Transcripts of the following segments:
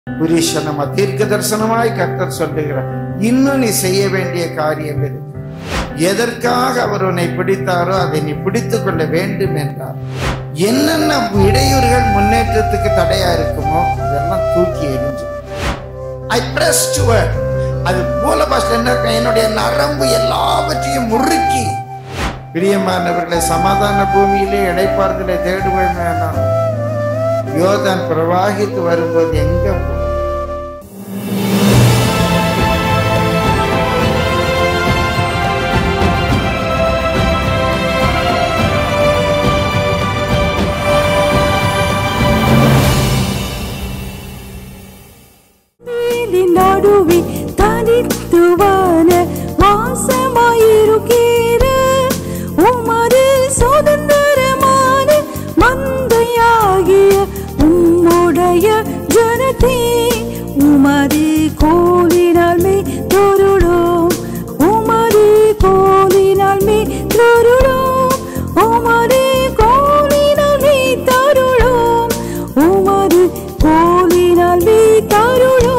புரிஷனமா தீர்க்க தரிசனமாய் கர்த்தர் சொல்லுகிறார் இன்னும் நீ செய்ய வேண்டிய காரியம் இருக்கு எதற்காக அவர் உன்னை பிடித்தாரோ அதை நீ பிடித்துக் கொள்ள வேண்டும் என்றார் என்னென்ன இடையூறுகள் முன்னேற்றத்துக்கு தடையா இருக்குமோ அதெல்லாம் தூக்கி எரிஞ்சு ஐ பிரஸ் டுவர்ட் அது மூல பாஷையில் என்ன இருக்கும்? என்னுடைய நரம்பு எல்லாவற்றையும் முறுக்கி பிரியமானவர்களை சமாதான பூமியிலே இடைப்பார்தலை தேடுவேன் வேணாம் யோதான் பிரவாகித்து வரும்போது எங்க போ- வேலின் நடுவே தனித்துவான வாசமாயிருக்கிற உமது சுதந்திரமான மந்தையாகிய உம்முடைய ஜனத்தே உமது கோலினால் மே தொருளோம் உமது கோலினால் மே தொருளோம் உமது கோலினால் மே தருளோம் உமது கோலினால் மே தருளோம்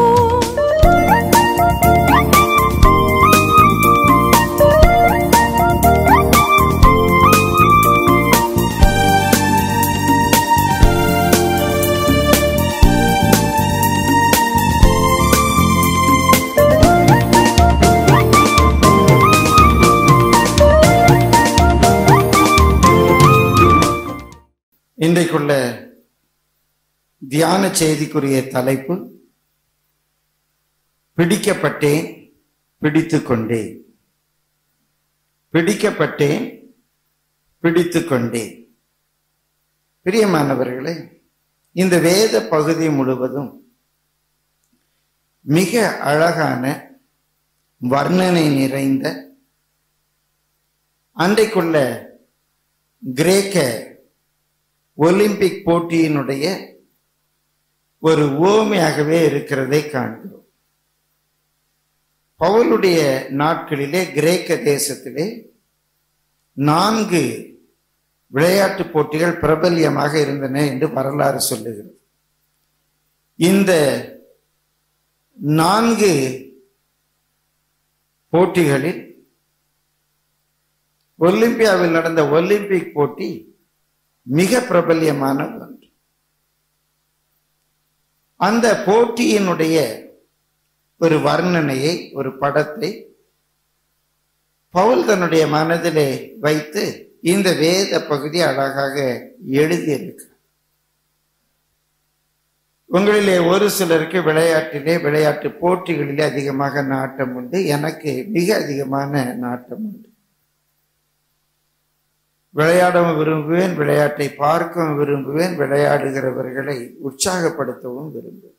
இன்றைக்குள்ள தியான செய்திக்குரிய தலைப்பு பிடிக்கப்பட்டேன் பிடித்துக் கொண்டேன் பிடிக்கப்பட்டேன் பிடித்துக் கொண்டேன் பிரியமானவர்களே இந்த வேத பகுதி முழுவதும் மிக அழகான வர்ணனை நிறைந்த அன்றைக்குள்ள கிரேக்க ஒலிம்பிக் போட்டியினுடைய ஒரு ஓமையாகவே இருக்கிறதை காண்கிறோம் பவுலுடைய நாட்களிலே கிரேக்க தேசத்திலே நான்கு விளையாட்டு போட்டிகள் பிரபல்யமாக இருந்தன என்று வரலாறு சொல்லுகிறது இந்த நான்கு போட்டிகளில் ஒலிம்பியாவில் நடந்த ஒலிம்பிக் போட்டி மிக பிரபல்யமான ஒன்று அந்த போட்டியினுடைய ஒரு வர்ணனையை ஒரு படத்தை பவுல் தன்னுடைய மனதிலே வைத்து இந்த வேத பகுதி அழகாக எழுதியிருக்கு உங்களிலே ஒரு சிலருக்கு விளையாட்டிலே விளையாட்டு போட்டிகளிலே அதிகமாக நாட்டம் உண்டு எனக்கு மிக அதிகமான நாட்டம் உண்டு விளையாடவும் விரும்புவேன் விளையாட்டை பார்க்கவும் விரும்புவேன் விளையாடுகிறவர்களை உற்சாகப்படுத்தவும் விரும்புவேன்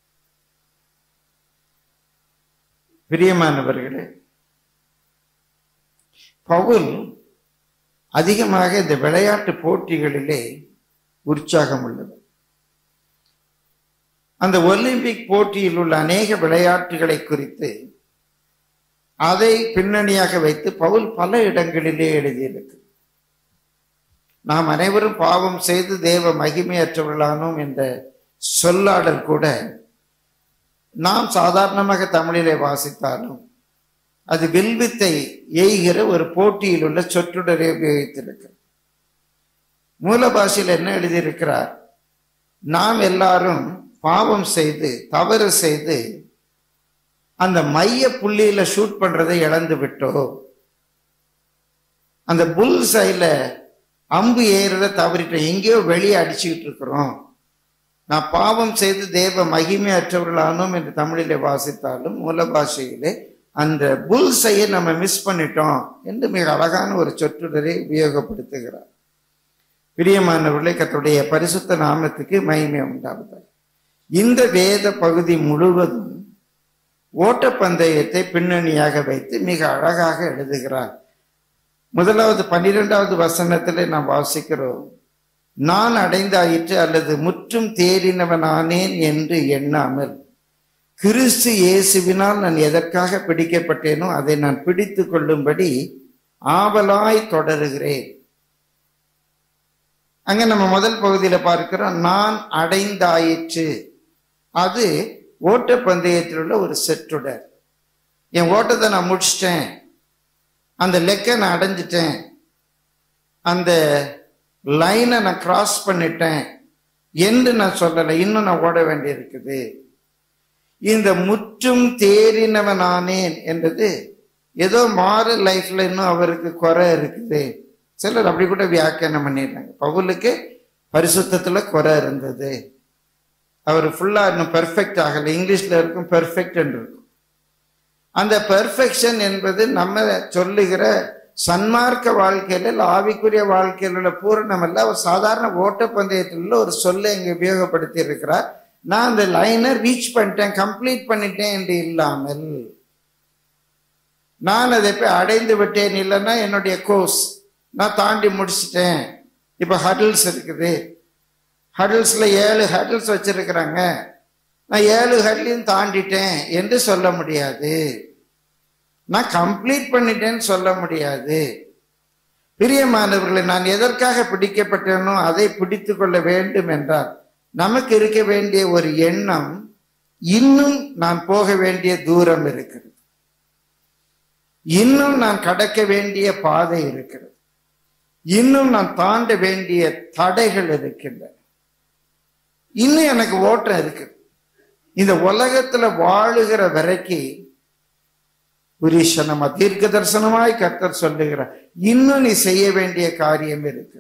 பிரியமானவர்களே பவுல் அதிகமாக இந்த விளையாட்டு போட்டிகளிலே உற்சாகம் உள்ளவர் அந்த ஒலிம்பிக் போட்டியில் உள்ள அநேக விளையாட்டுகளை குறித்து அதை பின்னணியாக வைத்து பவுல் பல இடங்களிலே எழுதியிருக்கு நாம் அனைவரும் பாவம் செய்து தேவ மகிமையற்றவர்களானோம் என்ற சொல்லாடல் கூட நாம் சாதாரணமாக தமிழிலே வாசித்தாலும் அது வில்வித்தை எய்கிற ஒரு போட்டியில் உள்ள சொற்றொடரை உபயோகித்திருக்கு மூல பாஷையில் என்ன எழுதியிருக்கிறார் நாம் எல்லாரும் பாவம் செய்து தவறு செய்து அந்த மைய புள்ளியில ஷூட் பண்றதை இழந்து விட்டோம் அந்த புல் சைல அம்பு ஏறுறத தவறிட்டோம் எங்கேயோ வெளியே அடிச்சுக்கிட்டு இருக்கிறோம் நான் பாவம் செய்து தேவ மகிமையற்றவர்களானோம் என்று தமிழிலே வாசித்தாலும் மூல பாஷையிலே அந்த புல் செய்ய நம்ம மிஸ் பண்ணிட்டோம் என்று மிக அழகான ஒரு சொற்றொடரை உபயோகப்படுத்துகிறார் பிரியமானவர்களே கர்த்தருடைய பரிசுத்த நாமத்துக்கு மகிமை உண்டாவதாக இந்த வேத பகுதி முழுவதும் ஓட்டப்பந்தயத்தை பின்னணியாக வைத்து மிக அழகாக எழுதுகிறார் முதலாவது பன்னிரெண்டாவது வசனத்திலே நாம் வாசிக்கிறோம் நான் அடைந்தாயிற்று அல்லது முற்றும் தேறினவனானேன் என்று எண்ணாமல் கிறிஸ்து இயேசுவினால் நான் எதற்காக பிடிக்கப்பட்டேனோ அதை நான் பிடித்து கொள்ளும்படி ஆவலாய் தொடருகிறேன் அங்க நம்ம முதல் பகுதியில பார்க்கிறோம் நான் அடைந்தாயிற்று அது ஓட்டப்பந்தயத்தில் உள்ள ஒரு செட்டுடர் என் ஓட்டத்தை நான் முடிச்சிட்டேன் அந்த லெக்கை நான் அடைஞ்சிட்டேன் அந்த லைனை நான் கிராஸ் பண்ணிட்டேன் என்று நான் சொல்லலை இன்னும் நான் ஓட வேண்டியிருக்குது இந்த முற்றும் தேறினவன் ஆனேன் என்றது ஏதோ மாறு லைஃப்ல இன்னும் அவருக்கு குறை இருக்குது சிலர் அப்படி கூட வியாக்கியானம் பண்ணிடுறாங்க பவுலுக்கு பரிசுத்தத்துல குறை இருந்தது அவர் ஃபுல்லா இன்னும் பெர்ஃபெக்ட் ஆகலை இங்கிலீஷ்ல இருக்கும் பெர்ஃபெக்ட் என்று இருக்கும் அந்த பெர்ஃபெக்ஷன் என்பது நம்ம சொல்லுகிற சன்மார்க்க வாழ்க்கையில இல்ல ஆவிக்குரிய வாழ்க்கையில் உள்ள பூரணம் அல்ல ஒரு சாதாரண ஓட்டப்பந்தயத்தில் உள்ள ஒரு சொல்லை இங்க உபயோகப்படுத்தி இருக்கிறார் நான் அந்த லைனை ரீச் பண்ணிட்டேன் கம்ப்ளீட் பண்ணிட்டேன் என்று இல்லாமல் நான் அதை போய் அடைந்து விட்டேன் இல்லைன்னா என்னுடைய கோர்ஸ் நான் தாண்டி முடிச்சிட்டேன் இப்போ ஹடில்ஸ் இருக்குது ஹடில்ஸ்ல ஏழு ஹடில்ஸ் வச்சிருக்கிறாங்க நான் ஏழு ஹடிலையும் தாண்டிட்டேன் என்று சொல்ல முடியாது நான் கம்ப்ளீட் பண்ணிட்டேன்னு சொல்ல முடியாது பிரியமானவர்களை நான் எதற்காக பிடிக்கப்பட்டேனோ அதை பிடித்து கொள்ள வேண்டும் என்றால் நமக்கு இருக்க வேண்டிய ஒரு எண்ணம் இன்னும் நான் போக வேண்டிய தூரம் இருக்கிறது இன்னும் நான் கடக்க வேண்டிய பாதை இருக்கிறது இன்னும் நான் தாண்ட வேண்டிய தடைகள் இருக்கின்றன இன்னும் எனக்கு ஓட்டம் இருக்குது இந்த உலகத்துல வாழுகிற வரைக்கும் புரிஷனமா தீர்க்க தரிசனமாய் கர்த்தர் சொல்லுகிறார் இன்னும் நீ செய்ய வேண்டிய காரியம் இருக்கிறது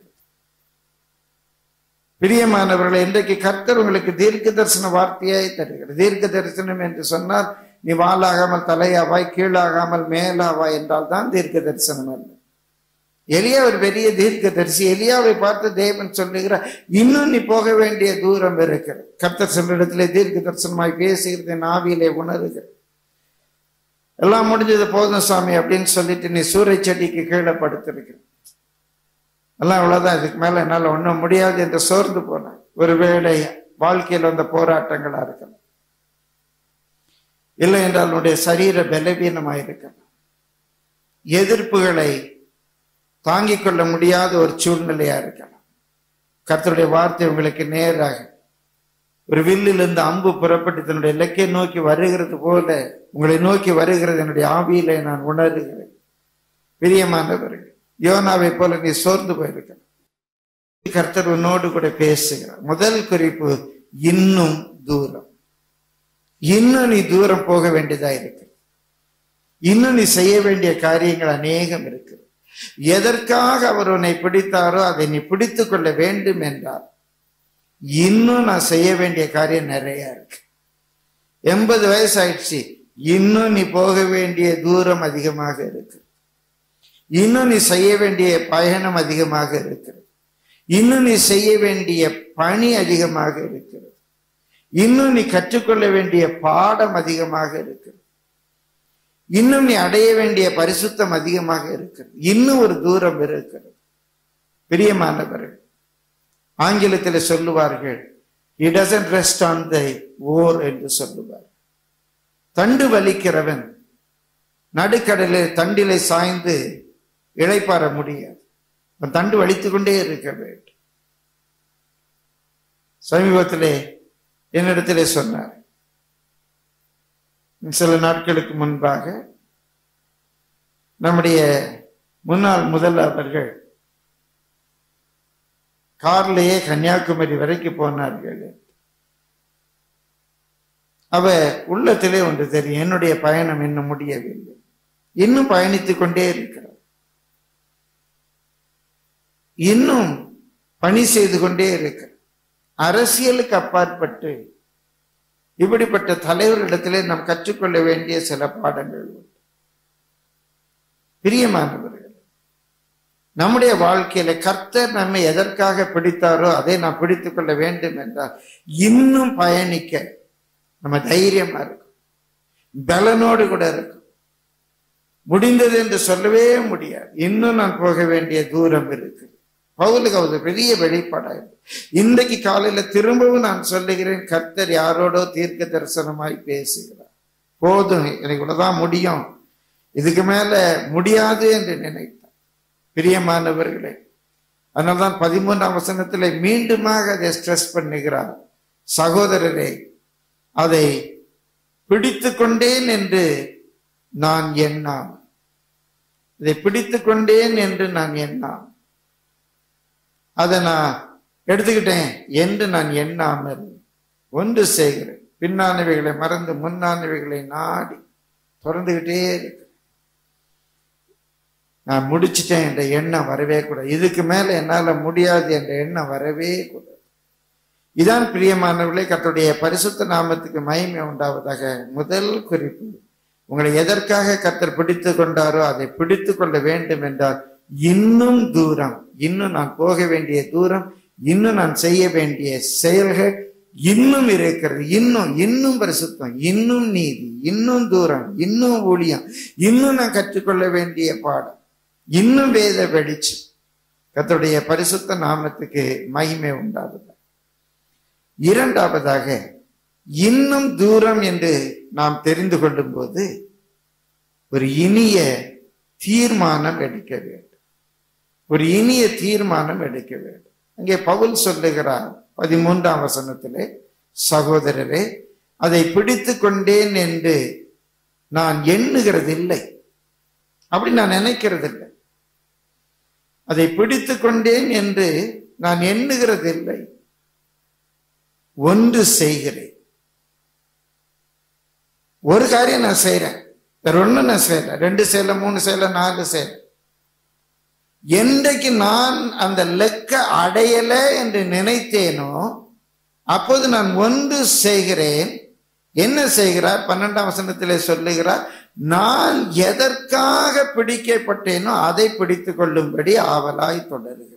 பிரியமானவர்களை இன்றைக்கு கர்த்தர் உங்களுக்கு தீர்க்க தரிசன வார்த்தையாய் தருகிறார் தீர்க்க தரிசனம் என்று சொன்னால் நீ வாளாகாமல் தலையாவாய் கீழாகாமல் மேலாவாய் என்றால் தான் தீர்க்க தரிசனம் அல்ல எலியா ஒரு பெரிய தீர்க்க தரிசி எலியாவை பார்த்து தேவன் சொல்லுகிறார் இன்னும் நீ போக வேண்டிய தூரம் இருக்கிறது கர்த்தர் சொல்லிடத்திலே தீர்க்க தரிசனமாய் பேசுகிறது என் ஆவியிலே உணர்கிற எல்லாம் முடிஞ்சது போதும் சாமி அப்படின்னு சொல்லிட்டு நீ சூறை செடிக்கு கீழே படுத்திருக்கிற எல்லாம் அவ்வளவுதான் இதுக்கு மேல என்னால ஒண்ணும் முடியாது என்று சோர்ந்து போனேன் ஒருவேளை வாழ்க்கையில் வந்த போராட்டங்களா இருக்கலாம் இல்லை என்றால் உன்னுடைய சரீர பலவீனமாயிருக்கலாம் எதிர்ப்புகளை தாங்கிக் கொள்ள முடியாத ஒரு சூழ்நிலையா இருக்கலாம் கர்த்தருடைய வார்த்தை உங்களுக்கு நேராக ஒரு வில்லிலிருந்து அம்பு புறப்பட்டு தன்னுடைய இலக்கை நோக்கி வருகிறது போல உங்களை நோக்கி வருகிறது என்னுடைய ஆவியிலே நான் உணர்கிறேன் பிரியமானவர்கள் யோனாவை போல நீ சோர்ந்து போயிருக்க கர்த்தர் உன்னோடு கூட பேசுகிறார் முதல் குறிப்பு இன்னும் தூரம் இன்னும் நீ தூரம் போக வேண்டியதா இருக்கு இன்னும் நீ செய்ய வேண்டிய காரியங்கள் அநேகம் இருக்கு எதற்காக அவர் உன்னை பிடித்தாரோ அதை நீ பிடித்து கொள்ள வேண்டும் என்றால் இன்னும் நான் செய்ய வேண்டிய காரியம் நிறைய இருக்கு எண்பது வயசு ஆயிடுச்சு இன்னும் நீ போக வேண்டிய தூரம் அதிகமாக இருக்கு இன்னும் நீ செய்ய வேண்டிய பயணம் அதிகமாக இருக்கிறது இன்னும் நீ செய்ய வேண்டிய பணி அதிகமாக இருக்கிறது இன்னும் நீ கற்றுக்கொள்ள வேண்டிய பாடம் அதிகமாக இருக்கிறது இன்னும் நீ அடைய வேண்டிய பரிசுத்தம் அதிகமாக இருக்கிறது இன்னும் ஒரு தூரம் இருக்கிறது பிரியமானவர்கள் ஆங்கிலத்தில் சொல்லுவார்கள் it doesn't rest on thy oar என்று சொல்லுவார் தண்டு வலிக்கிறவன் நடுக்கடலில் தண்டிலை சாய்ந்து இழைப்பார முடியாது அவன் தண்டு வலித்து கொண்டே இருக்க வேண்டும் சமீபத்திலே என்னிடத்திலே சொன்னார் சில நாட்களுக்கு முன்பாக நம்முடைய முன்னாள் முதல்வர்கள் கார்லயே கன்னியாகுமரி வரைக்கும் போனார்கள் அவ உள்ளத்திலே ஒன்று தெரியும் என்னுடைய பயணம் இன்னும் முடியவில்லை இன்னும் பயணித்துக் கொண்டே இருக்கிறார் இன்னும் பணி செய்து கொண்டே இருக்கிறார் அரசியலுக்கு அப்பாற்பட்டு இப்படிப்பட்ட தலைவர்களிடத்திலே நாம் கற்றுக்கொள்ள வேண்டிய சில பாடங்கள் உண்டு பிரியமானவர்கள் நம்முடைய வாழ்க்கையில கர்த்தர் நம்மை எதற்காக பிடித்தாரோ அதை நாம் பிடித்துக் கொள்ள வேண்டும் என்றால் இன்னும் பயணிக்க நம்ம தைரியமா இருக்கும் பலனோடு கூட இருக்கும் முடிந்தது என்று சொல்லவே முடியாது இன்னும் நான் போக வேண்டிய தூரம் இருக்கு பவுலுக்கு அது பெரிய வெளிப்பாடாயிருக்கு இன்றைக்கு காலையில திரும்பவும் நான் சொல்லுகிறேன் கர்த்தர் யாரோடோ தீர்க்க தரிசனமாய் பேசுகிறார் போதும் எனக்கு இவ்வளவுதான் முடியும் இதுக்கு மேல முடியாது என்று நினைத்தார் பிரியமானவர்களே அதனால்தான் பதிமூன்றாம் வசனத்தில் மீண்டுமாக அதை ஸ்ட்ரெஸ் பண்ணுகிறார் சகோதரரே அதை பிடித்து கொண்டேன் என்று நான் எண்ணாம் இதை பிடித்து கொண்டேன் என்று நான் எண்ணாம் அதை நான் எடுத்துக்கிட்டேன் என்று நான் எண்ணாமல் ஒன்று செய்கிறேன் பின்னானவைகளை மறந்து முன்னானவைகளை நாடி தொடர்ந்துகிட்டே இருக்கு நான் முடிச்சிட்டேன் என்ற எண்ணம் வரவே கூடாது இதுக்கு மேல என்னால முடியாது என்ற எண்ணம் வரவே கூடாது இதான் பிரியமானவர்களே கர்த்தருடைய பரிசுத்த நாமத்துக்கு மகிமை உண்டாவதாக முதல் குறிப்பு உங்களை எதற்காக கர்த்தர் பிடித்து கொண்டாரோ அதை பிடித்து கொள்ள வேண்டும் என்றால் இன்னும் தூரம் இன்னும் நான் போக வேண்டிய தூரம் இன்னும் நான் செய்ய வேண்டிய செயல்கள் இன்னும் இருக்கிறது இன்னும் இன்னும் பரிசுத்தம் இன்னும் நீதி இன்னும் தூரம் இன்னும் ஊழியம் இன்னும் நான் கற்றுக்கொள்ள வேண்டிய பாடம் இன்னும் வேத வெளிச்சம் கர்த்தருடைய பரிசுத்த நாமத்துக்கு மகிமை உண்டாகுது இரண்டாவதாக இன்னும் தூரம் என்று நாம் தெரிந்து கொள்ளும் போது ஒரு இனிய தீர்மானம் எடுக்க வேண்டும் ஒரு இனிய தீர்மானம் எடுக்க வேண்டும் அங்கே பவுல் சொல்லுகிறார் பதிமூன்றாம் வசனத்திலே சகோதரரே அதை பிடித்து கொண்டேன் என்று நான் எண்ணுகிறது இல்லை அப்படி நான் நினைக்கிறது இல்லை அதை பிடித்து கொண்டேன் என்று நான் எண்ணுகிறது இல்லை ஒன்று செய்கிறேன் ஒரு காரியம் நான் செய்யறேன் வேற ஒண்ணு நான் செய்யல ரெண்டு செய்யல மூணு செய்யல நாலு செய்யல என்றைக்கு நான் அந்த லெக்க அடையல என்று நினைத்தேனோ அப்போது நான் ஒன்று செய்கிறேன் என்ன செய்கிறார் பன்னெண்டாம் வசனத்திலே சொல்லுகிறார் நான் எதற்காக பிடிக்கப்பட்டேனோ அதை பிடித்துக் கொள்ளும்படி ஆவலாய் தொடருகிறேன்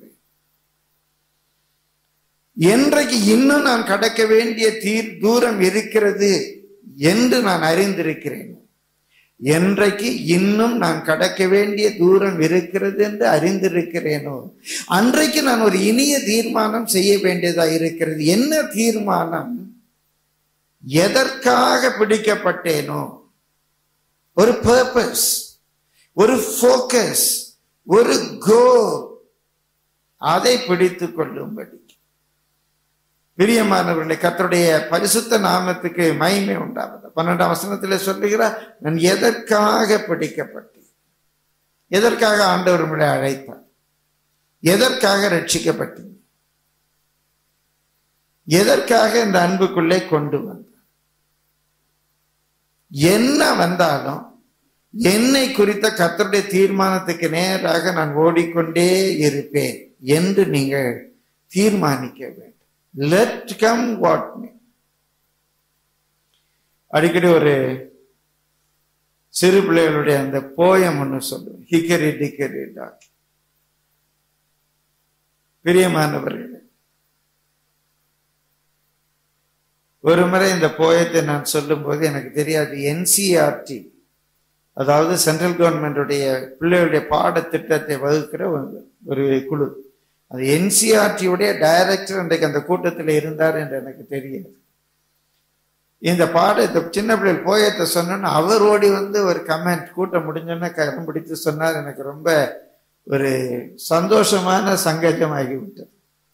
என்றைக்கு இன்னும் நான் கடக்க வேண்டிய தீர் தூரம் இருக்கிறது என்று நான் அறிந்திருக்கிறேன் என்றைக்கு இன்னும் நான் கடக்க வேண்டிய தூரம் இருக்கிறது என்று அறிந்திருக்கிறேனோ அன்றைக்கு நான் ஒரு இனிய தீர்மானம் செய்ய வேண்டியதா இருக்கிறது என்ன தீர்மானம் எதற்காக பிடிக்கப்பட்டேனோ ஒரு பர்பஸ் ஒரு ஃபோக்கஸ் ஒரு கோ அதை பிடித்துக் கொள்ளும்படி பிரியமானவர்களே கர்த்தருடைய பரிசுத்த நாமத்துக்கு மகிமை உண்டாவது பன்னெண்டாம் வசனத்திலே சொல்லுகிறார் நான் எதற்காக பிடிக்கப்பட்டேன் எதற்காக ஆண்டவர் உங்களை அழைத்தார் எதற்காக ரட்சிக்கப்பட்டீங்க எதற்காக இந்த அன்புக்குள்ளே கொண்டு வந்தார் என்ன வந்தாலும் என்னை குறித்த கர்த்தருடைய தீர்மானத்துக்கு நேராக நான் ஓடிக்கொண்டே இருப்பேன் என்று நீங்கள் தீர்மானிக்க வேண்டும் லெட் கம் வாட் மீ அடிக்கடி ஒரு சிறு பிள்ளைகளுடைய அந்த போயம் ஒன்று சொல்லுவேன் ஹிக்கரி டிக்கரி டாக் பிரியமானவர்களே ஒரு முறை இந்த போயத்தை நான் சொல்லும்போது எனக்கு தெரியாது என்சிஆர்டி அதாவது சென்ட்ரல் கவர்மெண்டுடைய பிள்ளைகளுடைய பாடத்திட்டத்தை வகுக்கிற ஒரு- ஒரு குழு அது என்சிஆர்டியுடைய டைரக்டர் இன்றைக்கு அந்த கூட்டத்தில் இருந்தார் என்று எனக்கு தெரியாது இந்த பாடத்தை சின்ன பிள்ளைகள் போயத்தை சொன்னோன்னு அவர் ஓடி வந்து ஒரு கமெண்ட் கூட்டம் முடிஞ்சோன்னே கரம் பிடித்து சொன்னார் எனக்கு ரொம்ப ஒரு சந்தோஷமான சங்கஜமாகி விட்டது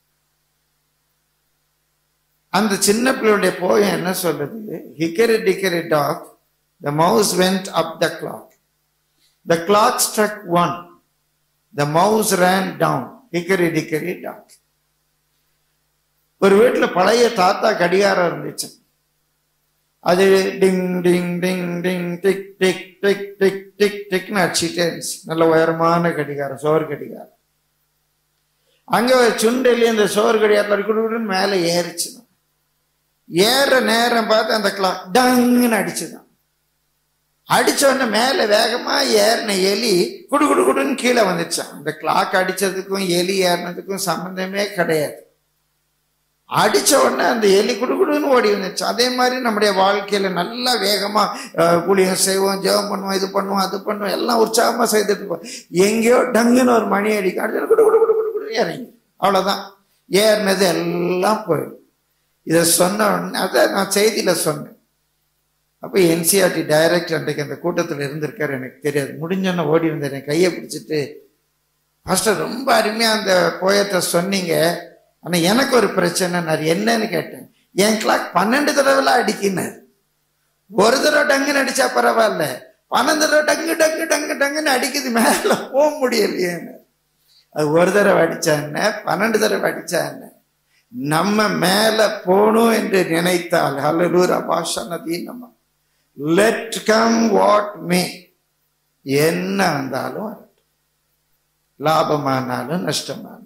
அந்த சின்ன பிள்ளையுடைய போயம் என்ன சொல்லுது hickory dickory dock the mouse went up the clock the clock struck one the mouse ran down hickory dickory dock ஒரு வீட்டுல பழைய தாத்தா கடிகாரம் இருந்துச்சு அது ding ding ding ding tick tick tick tick tick டிக்னு அடிச்சுட்டே இருந்துச்சு நல்ல உயரமான கடிகாரம் சோறு கடிகாரம் அங்க ஒரு சுண்டலி இந்த சோறு கடிகாரத்தில் குடுக்குன்னு மேலே ஏறிச்சு ஏற நேரம் பார்த்து அந்த கிளாக் டங்குன்னு அடிச்சுதான் அடிச்ச உடனே மேல வேகமா ஏறின எலி குடு குடு குடுன்னு கீழே வந்துச்சான் அந்த கிளாக் அடிச்சதுக்கும் எலி ஏறினதுக்கும் சம்பந்தமே கிடையாது அடிச்ச உடனே அந்த எலி குடு குடுன்னு ஓடி வந்துச்சு அதே மாதிரி நம்முடைய வாழ்க்கையில நல்லா வேகமா அஹ், ஊழியம் செய்வோம் ஜெபம் பண்ணுவோம் இது பண்ணுவோம் அது பண்ணுவோம் எல்லாம் உற்சாகமா செய்துட்டு இருப்போம் எங்கேயோ டங்குன்னு ஒரு மணி அடிக்கும் அடிச்சு குடு குடு குடு குடு குடு இறங்கி அவ்வளவுதான் ஏறினது எல்லாம் போயிடும் இதை சொன்ன உடனே அதை நான் செய்தியில சொன்னேன் அப்போ என்சிஆர்டி டைரக்டர் அன்றைக்கு அந்த கூட்டத்தில் இருந்திருக்காரு எனக்கு தெரியாது முடிஞ்சோன்னே ஓடி வந்தார் என் கையை பிடிச்சிட்டு பாஸ்டர் ரொம்ப அருமையா அந்த போயத்தை சொன்னீங்க ஆனா எனக்கு ஒரு பிரச்சனை நான் என்னன்னு கேட்டேன் என் கிளாக் பன்னெண்டு தடவைலாம் அடிக்கினார் ஒரு தடவை டங்குன்னு அடிச்சா பரவாயில்ல பன்னெண்டு தடவை டங்கு டங்கு டங்கு டங்குன்னு அடிக்குது மேல போக முடியலையேன்னு அது ஒரு தடவை அடிச்சா என்ன பன்னெண்டு தடவை அடிச்சா என்ன நம்ம மேல போகணும் என்று நினைத்தால் ஹல்லூரா பாஷா நதீனமா லெட் கம் வாட் மே என்ன வந்தாலும் வரட்டும் லாபமானாலும் நஷ்டமானாலும்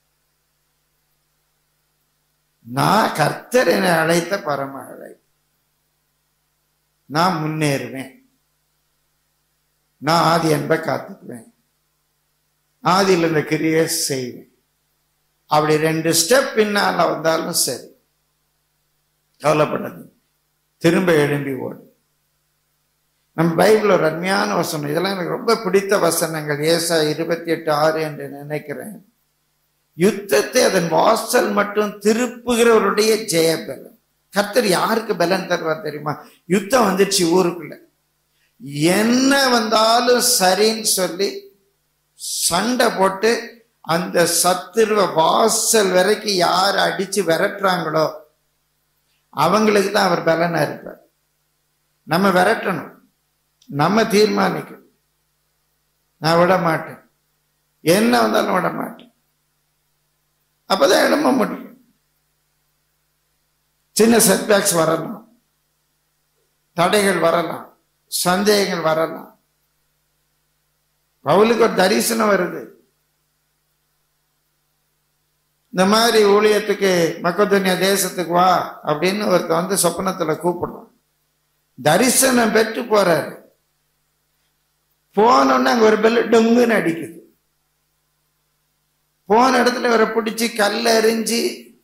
நான் கர்த்தர் என்னை அழைத்த பரம அழை நான் முன்னேறுவேன் நான் ஆதி அன்பை காத்துக்குவேன் ஆதியில் இந்த கிரியை செய்வேன் அப்படி ரெண்டு ஸ்டெப் பின்னால வந்தாலும் சரி கவலைப்படாது திரும்ப எழும்பி ஓடு நம்ம பைபிள் ஒரு அருமையான வசனம் இதெல்லாம் எனக்கு ரொம்ப பிடித்த வசனங்கள் ஏசா இருபத்தி எட்டு ஆறு என்று நினைக்கிறேன் யுத்தத்தை அதன் வாசல் மட்டும் திருப்புகிறவருடைய ஜெய பலன் கர்த்தர் யாருக்கு பலன் தருவார் தெரியுமா யுத்தம் வந்துச்சு ஊருக்குள்ள என்ன வந்தாலும் சரின்னு சொல்லி சண்டை போட்டு அந்த சத்துருவ வாசல் வரைக்கும் யார் அடிச்சு விரட்டுறாங்களோ அவங்களுக்கு தான் அவர் பலனா இருப்பார் நம்ம விரட்டணும் நம்ம தீர்மானிக்கணும் நான் விட மாட்டேன் என்ன வந்தாலும் விட மாட்டேன் அப்பதான் எழும்ப முடியும் சின்ன செட்பேக்ஸ் வரலாம் தடைகள் வரலாம் சந்தேகங்கள் வரலாம் பவுலுக்கு ஒரு தரிசனம் வருது இந்த மாதிரி ஊழியத்துக்கு மக்கதுனியா தேசத்துக்கு வா அப்படின்னு ஒருத்தர் வந்து சொப்பனத்துல கூப்பிடுறான் தரிசனம் பெற்று போறாரு போனோன்னு அங்க ஒரு பெல்லு டொங்குன்னு அடிக்குது போன இடத்துல இவரை பிடிச்சி கல்ல எறிஞ்சு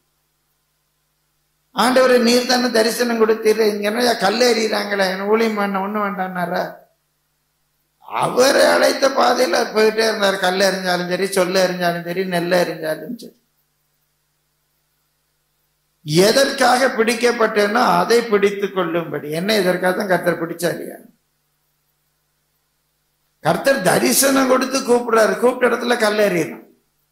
ஆண்டவரை நீர் தானே தரிசனம் கொடுத்தீரு இங்க என்ன கல்ல எறிகிறாங்களே என்ன ஊழியம் பண்ண ஒண்ணு வேண்டாம்னாரா அவர் அழைத்த பாதையில அவர் போயிட்டே இருந்தார் கல்ல எறிஞ்சாலும் சரி சொல்ல எறிஞ்சாலும் சரி நெல்ல எறிஞ்சாலும் சரி எதற்காக பிடிக்கப்பட்டேனோ அதை பிடித்துக் கொள்ளும்படி என்ன இதற்காக தான் கர்த்தர் பிடிச்சாரியா கர்த்தர் தரிசனம் கொடுத்து கூப்பிடுறாரு கூப்பிட்ட இடத்துல கல்லெறியணும்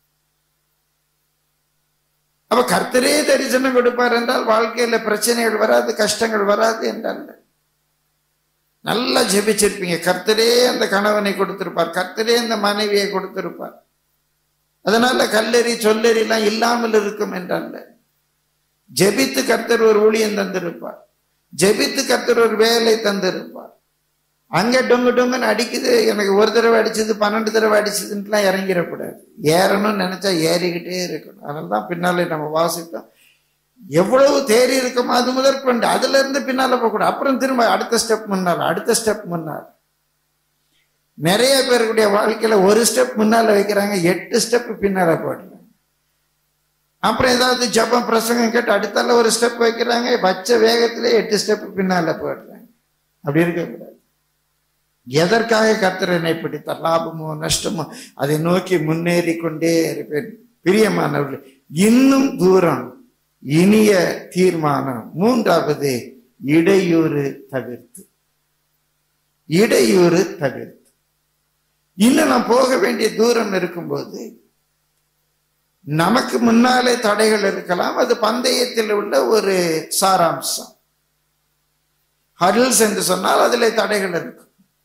அப்ப கர்த்தரே தரிசனம் கொடுப்பார் என்றால் வாழ்க்கையில பிரச்சனைகள் வராது கஷ்டங்கள் வராது என்றால் நல்லா ஜெபிச்சிருப்பீங்க கர்த்தரே அந்த கணவனை கொடுத்திருப்பார் கர்த்தரே அந்த மனைவியை கொடுத்திருப்பார் அதனால கல்லெறி சொல்லெறி எல்லாம் இல்லாமல் இருக்கும் என்றால் ஜெபித்து கர்த்தர் ஒரு ஊழியம் தந்திருப்பார் ஜெபித்து கர்த்தர் ஒரு வேலை தந்திருப்பார் அங்க டொங்கு டொங்குன்னு அடிக்குது எனக்கு ஒரு தடவை அடிச்சது பன்னெண்டு தடவை அடிச்சதுன்ட்டுலாம் இறங்கிடக்கூடாது ஏறணும்னு நினைச்சா ஏறிக்கிட்டே இருக்கணும் அதனால தான் பின்னாலே நம்ம வாசித்தோம் எவ்வளவு தேறி இருக்குமோ அது முதற்கொண்டு அதுல இருந்து பின்னால போகக்கூடாது அப்புறம் திரும்ப அடுத்த ஸ்டெப் முன்னால் அடுத்த ஸ்டெப் முன்னால் நிறைய பேருடைய வாழ்க்கையில ஒரு ஸ்டெப் முன்னால வைக்கிறாங்க எட்டு ஸ்டெப் பின்னால போடுறாங்க அப்புறம் ஏதாவது ஜபம் பிரசங்கம் கேட்டு அடுத்தால ஒரு ஸ்டெப் வைக்கிறாங்க வச்ச வேகத்திலே எட்டு ஸ்டெப் பின்னால போடுறாங்க அப்படி இருக்கக்கூடாது எதற்காக கர்த்தர் என்னை பிடித்தார் லாபமோ நஷ்டமோ அதை நோக்கி முன்னேறி கொண்டே இருப்பேன் பிரியமானவர்கள் இன்னும் தூரம் இனிய தீர்மானம் மூன்றாவது இடையூறு தவிர்த்து இடையூறு தவிர்த்து இன்னும் நான் போக வேண்டிய தூரம் இருக்கும்போது நமக்கு முன்னாலே தடைகள் இருக்கலாம் அது பந்தயத்தில் உள்ள ஒரு சாராம்சம் ஹரில்ஸ் என்று சொன்னால் அதில் தடைகள் இருக்கும்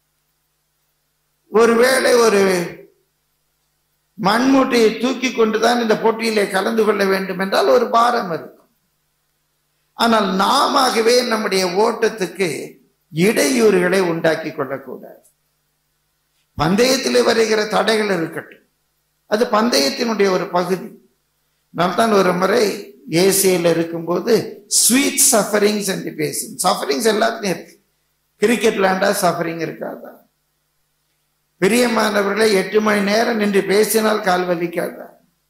ஒருவேளை ஒரு மண்மூட்டையை தூக்கி கொண்டுதான் இந்த போட்டியிலே கலந்து கொள்ள வேண்டும் என்றால் ஒரு பாரம் இருக்கும் ஆனால் நாமவே நம்முடைய ஓட்டத்துக்கு இடையூறுகளை உண்டாக்கி கொள்ளக்கூடாது பந்தயத்திலே வருகிற தடைகள் இருக்கட்டும் அது பந்தயத்தினுடைய ஒரு பகுதி நான் தான் ஒரு முறை ஏசியில் இருக்கும்போது ஸ்வீட் சஃபரிங்ஸ் என்று பேசி சஃபரிங்ஸ் எல்லாத்துலயும் இருக்கு கிரிக்கெட் விளையாண்டா சஃபரிங் இருக்காதா பிரியமானவர்களை எட்டு மணி நேரம் நின்று பேசினால் கால் வலிக்காதா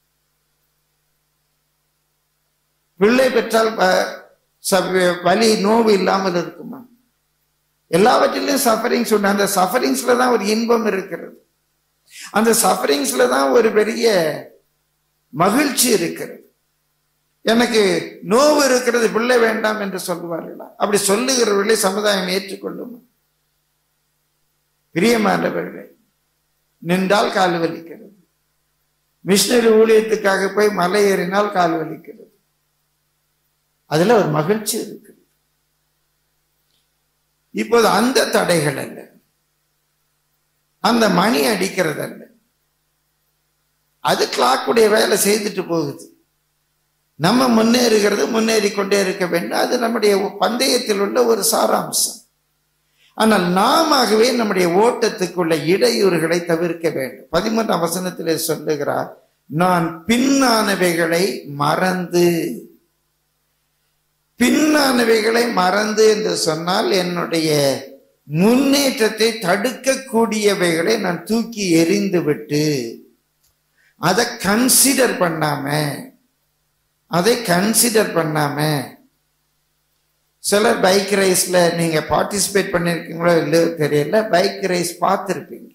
பிள்ளை பெற்றால் வலி நோவு இல்லாமல் இருக்குமா எல்லாவற்றிலும் சஃபரிங்ஸ் உண்டு அந்த சஃபரிங்ஸ்ல தான் ஒரு இன்பம் இருக்கிறது அந்த சஃபரிங்ஸ்ல தான் ஒரு பெரிய மகிழ்ச்சி இருக்கிறது எனக்கு நோவு இருக்கிறது பிள்ளை வேண்டாம் என்று சொல்லுவார்களா அப்படி சொல்லுகிறவர்களை சமுதாயம் ஏற்றுக்கொள்ளுமா பிரியமானவர்களே நின்றால் கால் வலிக்கிறது மிஷினரி ஊழியத்துக்காக போய் மலை ஏறினால் கால் வலிக்கிறது அதுல ஒரு மகிழ்ச்சி இருக்கு இப்போது அந்த தடைகள் அல்ல அந்த மணி அடிக்கிறது அல்ல அது கிளாக்குடைய வேலை செய்துட்டு போகுது நம்ம முன்னேறுகிறது முன்னேறி கொண்டே இருக்க வேண்டும் அது நம்முடைய பந்தயத்தில் உள்ள ஒரு சாராம்சம் ஆனால் நாமவே நம்முடைய ஓட்டத்துக்குள்ள இடையூறுகளை தவிர்க்க வேண்டும் பதிமூன்றாம் வசனத்திலே சொல்லுகிறார் நான் பின்னானவைகளை மறந்து பின்னானவைகளை மறந்து என்று சொன்னால் என்னுடைய முன்னேற்றத்தை தடுக்கக்கூடியவைகளை நான் தூக்கி எறிந்து விட்டு அதை கன்சிடர் பண்ணாம அதை கன்சிடர் பண்ணாம சிலர் பைக் ரேஸ்ல நீங்க பார்ட்டிசிபேட் பண்ணிருக்கீங்களோ இல்லையோ தெரியல பைக் ரேஸ் பார்த்துருப்பீங்க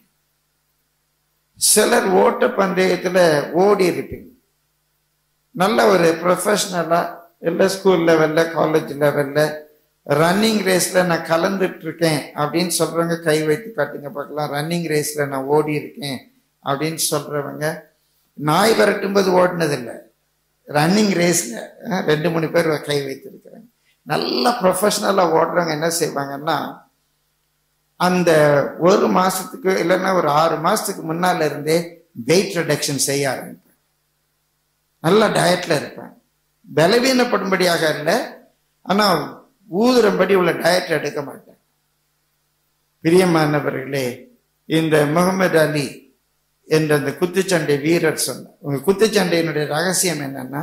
சிலர் ஓட்ட பந்தயத்துல ஓடி இருப்பீங்க நல்ல ஒரு ப்ரொஃபஷனலா இல்லை ஸ்கூல் லெவல்ல காலேஜ் லெவல்ல ரன்னிங் ரேஸ்ல நான் கலந்துட்டு இருக்கேன் அப்படின்னு சொல்றவங்க கை வைத்து காட்டுங்க பார்க்கலாம் ரன்னிங் ரேஸ்ல நான் ஓடி இருக்கேன் அப்படின்னு சொல்றவங்க நாய் விரட்டும் போது ஓடினதில்லை ரன்னிங் ரேஸ்ல ரெண்டு மூணு பேர் கை வைத்திருக்கிறாங்க நல்லா ப்ரொஃபஷனலாக ஓடுறவங்க என்ன செய்வாங்கன்னா அந்த ஒரு மாசத்துக்கு இல்லைன்னா ஒரு ஆறு மாசத்துக்கு முன்னால இருந்தே வெயிட் ரிடக்ஷன் செய்ய ஆரம்பிப்பேன் நல்ல டயட்ல இருப்பேன் பலவீனப்படும்படியாக இல்லை ஆனா ஊதுறம்படி உள்ள டயட் எடுக்க மாட்டேன் பிரியமானவர்களே இந்த முகமது அலி என்ற அந்த குத்துச்சண்டை வீரர் சொன்னார் உங்க குத்துச்சண்டையினுடைய ரகசியம் என்னன்னா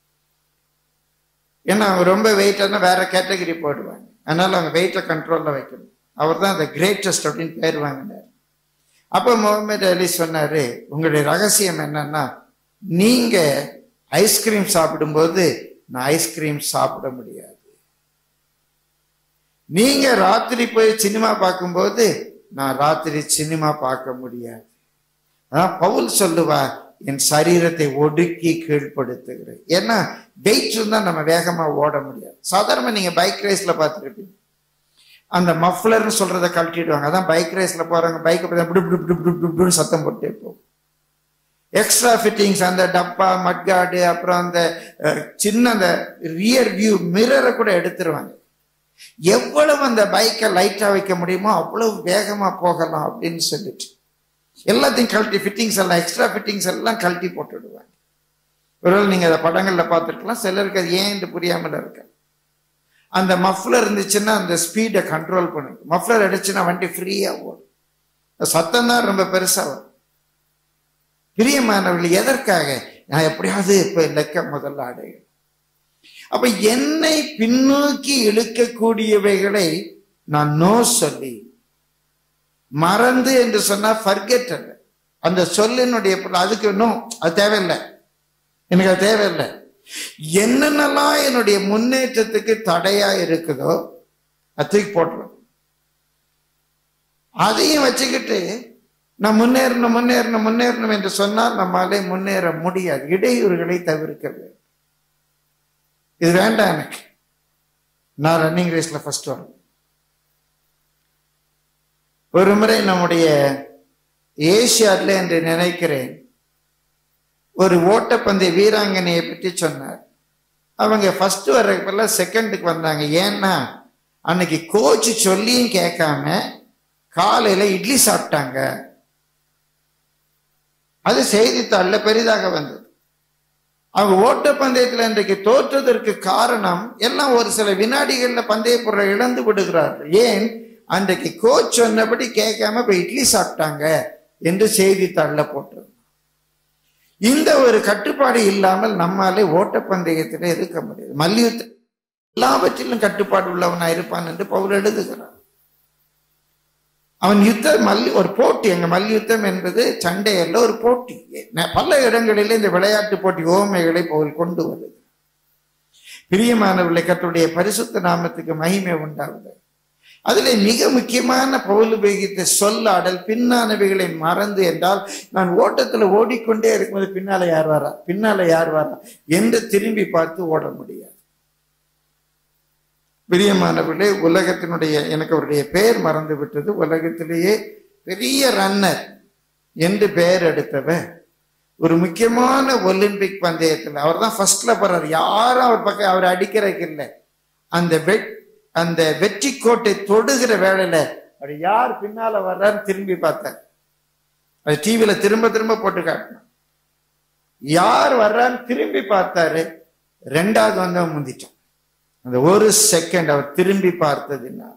ஏன்னா அவங்க ரொம்ப வெயிட்னா வேற கேட்டகரி போடுவாங்க அதனால அவங்க வெயிட்டை கண்ட்ரோல்ல வைக்கணும் அவர் தான் அந்த கிரேட்டஸ்ட் அப்படின்னு பேர் வாங்கினார் அப்ப முகமது அலி சொன்னாரு உங்களுடைய ரகசியம் என்னன்னா நீங்க ஐஸ்கிரீம் சாப்பிடும்போது நான் ஐஸ்கிரீம் சாப்பிட முடியாது நீங்க ராத்திரி போய் சினிமா பார்க்கும்போது நான் ராத்திரி சினிமா பார்க்க முடியாது அதான் பவுல் சொல்லுவா என் சரீரத்தை ஒடுக்கி கீழ்ப்படுத்துகிறேன் ஏன்னா வெயிட் இருந்தா நம்ம வேகமா ஓட முடியாது சாதாரணமா நீங்க பைக் ரேஸ்ல பார்த்துருப்பீங்க அந்த மஃப்ளர்னு சொல்றதை கழட்டிடுவாங்க அதான் பைக் ரேஸ்ல போறவங்க பைக்கை சத்தம் போட்டே போகும் எக்ஸ்ட்ரா ஃபிட்டிங்ஸ் அந்த டப்பா மட்காடு அப்புறம் அந்த சின்ன அந்த ரியர் வியூ மிரரை கூட எடுத்துருவாங்க எவ்வளவு அந்த பைக்கை லைட்டா வைக்க முடியுமோ அவ்வளவு வேகமா போகலாம் அப்படின்னு சொல்லிட்டு எல்லாத்தையும் கழட்டி ஃபிட்டிங்ஸ் எல்லாம் எக்ஸ்ட்ரா ஃபிட்டிங்ஸ் எல்லாம் கழட்டி போட்டுடுவாங்க ஒருவேளை நீங்க அதை படங்கள்ல பார்த்துருக்கலாம் சிலருக்கு அது ஏன் புரியாமல் இருக்க அந்த மஃப்ளர் இருந்துச்சுன்னா அந்த ஸ்பீடை கண்ட்ரோல் பண்ணும் மஃப்ளர் அடிச்சுன்னா வண்டி ஃப்ரீயா ஓடும் சத்தம் தான் ரொம்ப பெருசா வரும் பிரியமானவர்கள் எதற்காக நான் எப்படியாவது இப்ப இலக்க முதல்ல அடையும் அப்ப என்னை பின்னோக்கி இழுக்கக்கூடியவைகளை நான் நோ சொல்லி மறந்து என்று சொன்னா ஃபர்கெட் அல்ல அந்த சொல்லினுடைய அதுக்கு இன்னும் அது தேவையில்லை எனக்கு அது தேவையில்லை என்னென்னலாம் என்னுடைய முன்னேற்றத்துக்கு தடையா இருக்குதோ அது தூக்கி போட்டுரும் அதையும் வச்சுக்கிட்டு நான் முன்னேறணும் முன்னேறணும் முன்னேறணும் என்று சொன்னால் நம்மாலே முன்னேற முடியாது இடையூறுகளை தவிர்க்க வேண்டும் இது வேண்டாம் எனக்கு நான் ரன்னிங் ரேஸ்ல ஃபர்ஸ்ட் வரணும் ஒரு முறை நம்முடைய ஏசியாட்ல என்று நினைக்கிறேன் ஒரு ஓட்டப்பந்தய வீராங்கனையை பற்றி சொன்னார் அவங்க ஃபர்ஸ்ட் வர்றதுக்குள்ள செகண்டுக்கு வந்தாங்க ஏன்னா அன்னைக்கு கோச் சொல்லியும் கேட்காம காலையில இட்லி சாப்பிட்டாங்க அது செய்தித்தாள்ல பெரிதாக வந்தது அவங்க ஓட்டப்பந்தயத்தில் இன்றைக்கு தோற்றதற்கு காரணம் எல்லாம் ஒரு சில வினாடிகள்ல பந்தய பொருளை இழந்து விடுகிறார்கள் ஏன் அன்றைக்கு கோச் சொன்னபடி கேட்காம போய் இட்லி சாப்பிட்டாங்க என்று செய்தித்தாள்ல போட்டது இந்த ஒரு கட்டுப்பாடு இல்லாமல் நம்மாலே ஓட்டப்பந்தயத்தில் இருக்க முடியாது மல்யுத்த எல்லாவற்றிலும் கட்டுப்பாடு உள்ளவனா இருப்பான் என்று பவுல் எழுதுகிறான் அவன் யுத்த மல்லி ஒரு போட்டி அங்க மல்யுத்தம் என்பது சண்டை அல்ல ஒரு போட்டி பல இடங்களிலே இந்த விளையாட்டு போட்டி ஓமைகளை பவுல் கொண்டு வருது பிரியமானவர்களை கத்துடைய பரிசுத்த நாமத்துக்கு மகிமை உண்டாகுது அதிலே மிக முக்கியமான பவுல் உபயோகித்த சொல்லாடல் பின்னானவைகளை மறந்து என்றால் நான் ஓட்டத்துல ஓடிக்கொண்டே இருக்கும்போது பின்னால யார் வரா பின்னால யார் வரா என்று திரும்பி பார்த்து ஓட முடியாது பிரியமானவர்களே உலகத்தினுடைய எனக்கு அவருடைய பெயர் மறந்து விட்டது உலகத்திலேயே பெரிய ரன்னர் என்று பெயர் எடுத்தவர் ஒரு முக்கியமான ஒலிம்பிக் பந்தயத்தில் அவர் தான் ஃபர்ஸ்ட்ல போறாரு யாரும் அவர் பக்கம் அவர் அடிக்கிறதுக்கு இல்லை அந்த வெட் அந்த வெற்றி கோட்டை தொடுகிற வேளையில அவர் யார் பின்னால வர்றாருன்னு திரும்பி பார்த்தார் அது டிவியில திரும்ப திரும்ப போட்டு காட்டினார் யார் வர்றான்னு திரும்பி பார்த்தாரு ரெண்டாவது வந்தவன் முந்திட்டான் அந்த ஒரு செகண்ட் அவர் திரும்பி பார்த்ததுனால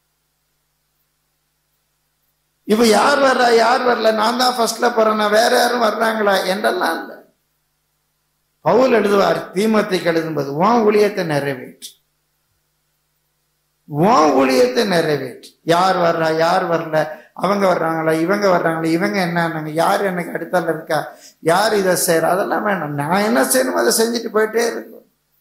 இப்ப யார் வர்றா யார் வரல நான் தான் ஃபர்ஸ்ட்ல போறேன் நான் வேற யாரும் வர்றாங்களா என்றெல்லாம் இல்ல பவுல் எழுதுவார் தீமத்தைக்கு எழுதும்போது உன் ஊழியத்தை நிறைவேற்று உன் ஊழியத்தை நிறைவேற்று யார் வர்றா யார் வரல அவங்க வர்றாங்களா இவங்க வர்றாங்களா இவங்க என்னன்னாங்க யார் எனக்கு அடுத்தால இருக்கா யார் இதை செய்யற அதெல்லாம் வேணாம் நான் என்ன செய்யணுமோ அதை செஞ்சுட்டு போயிட்டே இருக்கும்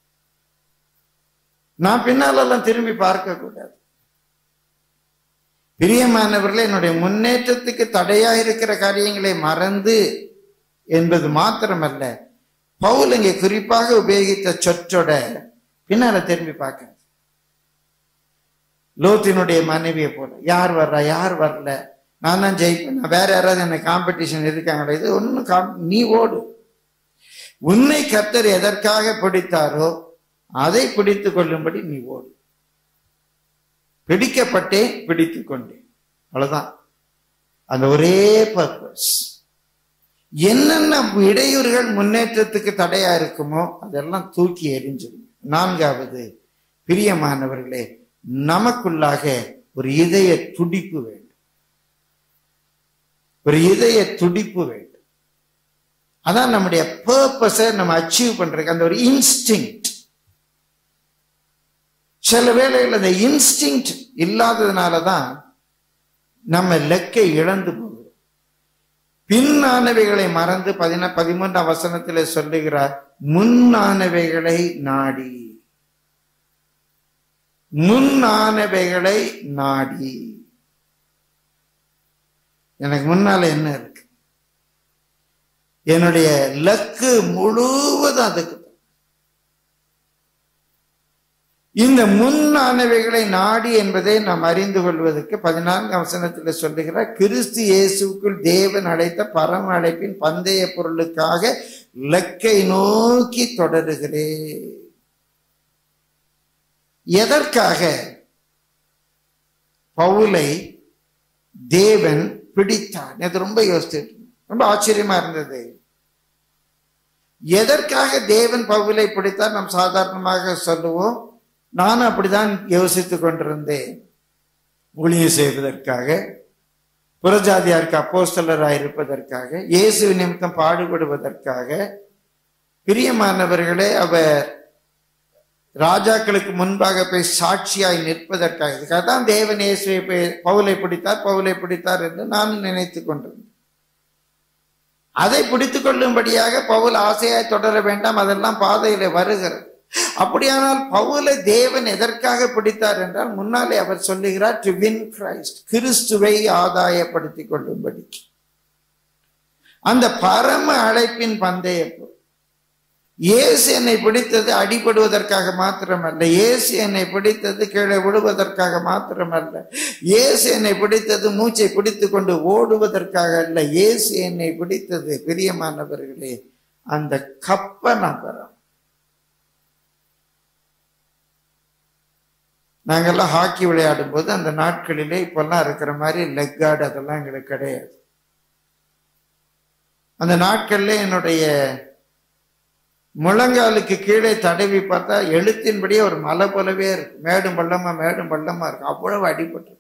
நான் பின்னாலெல்லாம் திரும்பி பார்க்க கூடாது பிரியமானவர்களே என்னுடைய முன்னேற்றத்துக்கு தடையா இருக்கிற காரியங்களை மறந்து என்பது மாத்திரமல்ல பவுல் இங்கே குறிப்பாக உபயோகித்த சொற்றோட பின்னால திரும்பி பார்க்க லோத்தினுடைய மனைவியை போல யார் வர்றா யார் வரல நான் தான் ஜெயிப்பேன் நான் வேற யாராவது என்ன காம்படிஷன் இருக்காங்களா இது ஒன்றும் நீ ஓடு உன்னை கர்த்தர் எதற்காக பிடித்தாரோ அதை பிடித்து கொள்ளும்படி நீ ஓடு பிடிக்கப்பட்டேன் பிடித்து கொண்டேன் அவ்வளவுதான் அந்த ஒரே பர்பஸ் என்னென்ன இடையூறுகள் முன்னேற்றத்துக்கு தடையா இருக்குமோ அதெல்லாம் தூக்கி எரிஞ்சிடும் நான்காவது பிரியமானவர்களே நமக்குள்ளாக ஒரு இதய துடிப்பு வேண்டும் ஒரு இதய துடிப்பு வேண்டும் அதான் நம்முடைய பர்பஸை நம்ம அச்சீவ் பண்றதுக்கு அந்த ஒரு இன்ஸ்டிங் சில வேளைகள் அந்த இன்ஸ்டிங் இல்லாததுனால தான் நம்ம லெக்கை இழந்து போகிறோம் பின்னானவைகளை மறந்து பதின பதிமூன்றாம் வசனத்தில் சொல்லுகிறார் முன்னானவைகளை நாடி முன்னானவைகளை நாடி எனக்கு முன்னால என்ன இருக்கு என்னுடைய லக்கு முழுவதும் அதுக்கு இந்த முன்னானவைகளை நாடி என்பதை நாம் அறிந்து கொள்வதற்கு பதினான்கு வசனத்தில் சொல்லுகிறார் கிறிஸ்து இயேசுக்குள் தேவன் அழைத்த பரம அழைப்பின் பந்தய பொருளுக்காக லக்கை நோக்கி தொடருகிறேன் எதற்காக பவுலை தேவன் பிடித்தார் அது ரொம்ப யோசிச்சுட்டு ரொம்ப ஆச்சரியமா இருந்தது எதற்காக தேவன் பவுலை பிடித்தார் நாம் சாதாரணமாக சொல்லுவோம் நானும் அப்படிதான் யோசித்துக் கொண்டிருந்தேன் ஊழியம் செய்வதற்காக புறஜாதியாருக்கு அப்போஸ்தலராக இருப்பதற்காக இயேசு நிமித்தம் பாடுபடுவதற்காக பிரியமானவர்களே அவர் ராஜாக்களுக்கு முன்பாக போய் சாட்சியாய் நிற்பதற்காக இதுக்காக தான் தேவன் இயேசுவை போய் பவுலை பிடித்தார் பவுலை பிடித்தார் என்று நான் நினைத்துக் கொண்டிருந்தேன் அதை பிடித்துக் கொள்ளும்படியாக பவுல் ஆசையாய் தொடர வேண்டாம் அதெல்லாம் பாதையில வருகிறது அப்படியானால் பவுலை தேவன் எதற்காக பிடித்தார் என்றால் முன்னாலே அவர் சொல்லுகிறார் டு வின் கிரைஸ்ட் கிறிஸ்துவை ஆதாயப்படுத்திக் கொள்ளும்படி அந்த பரம அழைப்பின் பந்தய இயேசு என்னை பிடித்தது அடிபடுவதற்காக மாத்திரமல்ல இயேசு என்னை பிடித்தது கீழே விடுவதற்காக மாத்திரமல்ல இயேசு என்னை பிடித்தது மூச்சை பிடித்து கொண்டு ஓடுவதற்காக அல்ல இயேசு என்னை பிடித்தது பிரியமானவர்களே அந்த கப்ப நபரம் நாங்கெல்லாம் ஹாக்கி விளையாடும் போது அந்த நாட்களிலே இப்பெல்லாம் இருக்கிற மாதிரி லெக் கார்டு அதெல்லாம் எங்களுக்கு கிடையாது அந்த நாட்கள்ல என்னுடைய முழங்காலுக்கு கீழே தடவி பார்த்தா எழுத்தின்படியே ஒரு மலை போலவே இருக்கு மேடும் பள்ளமா மேடும் பள்ளமா இருக்கு அவ்வளவு அடிபட்டிருக்கு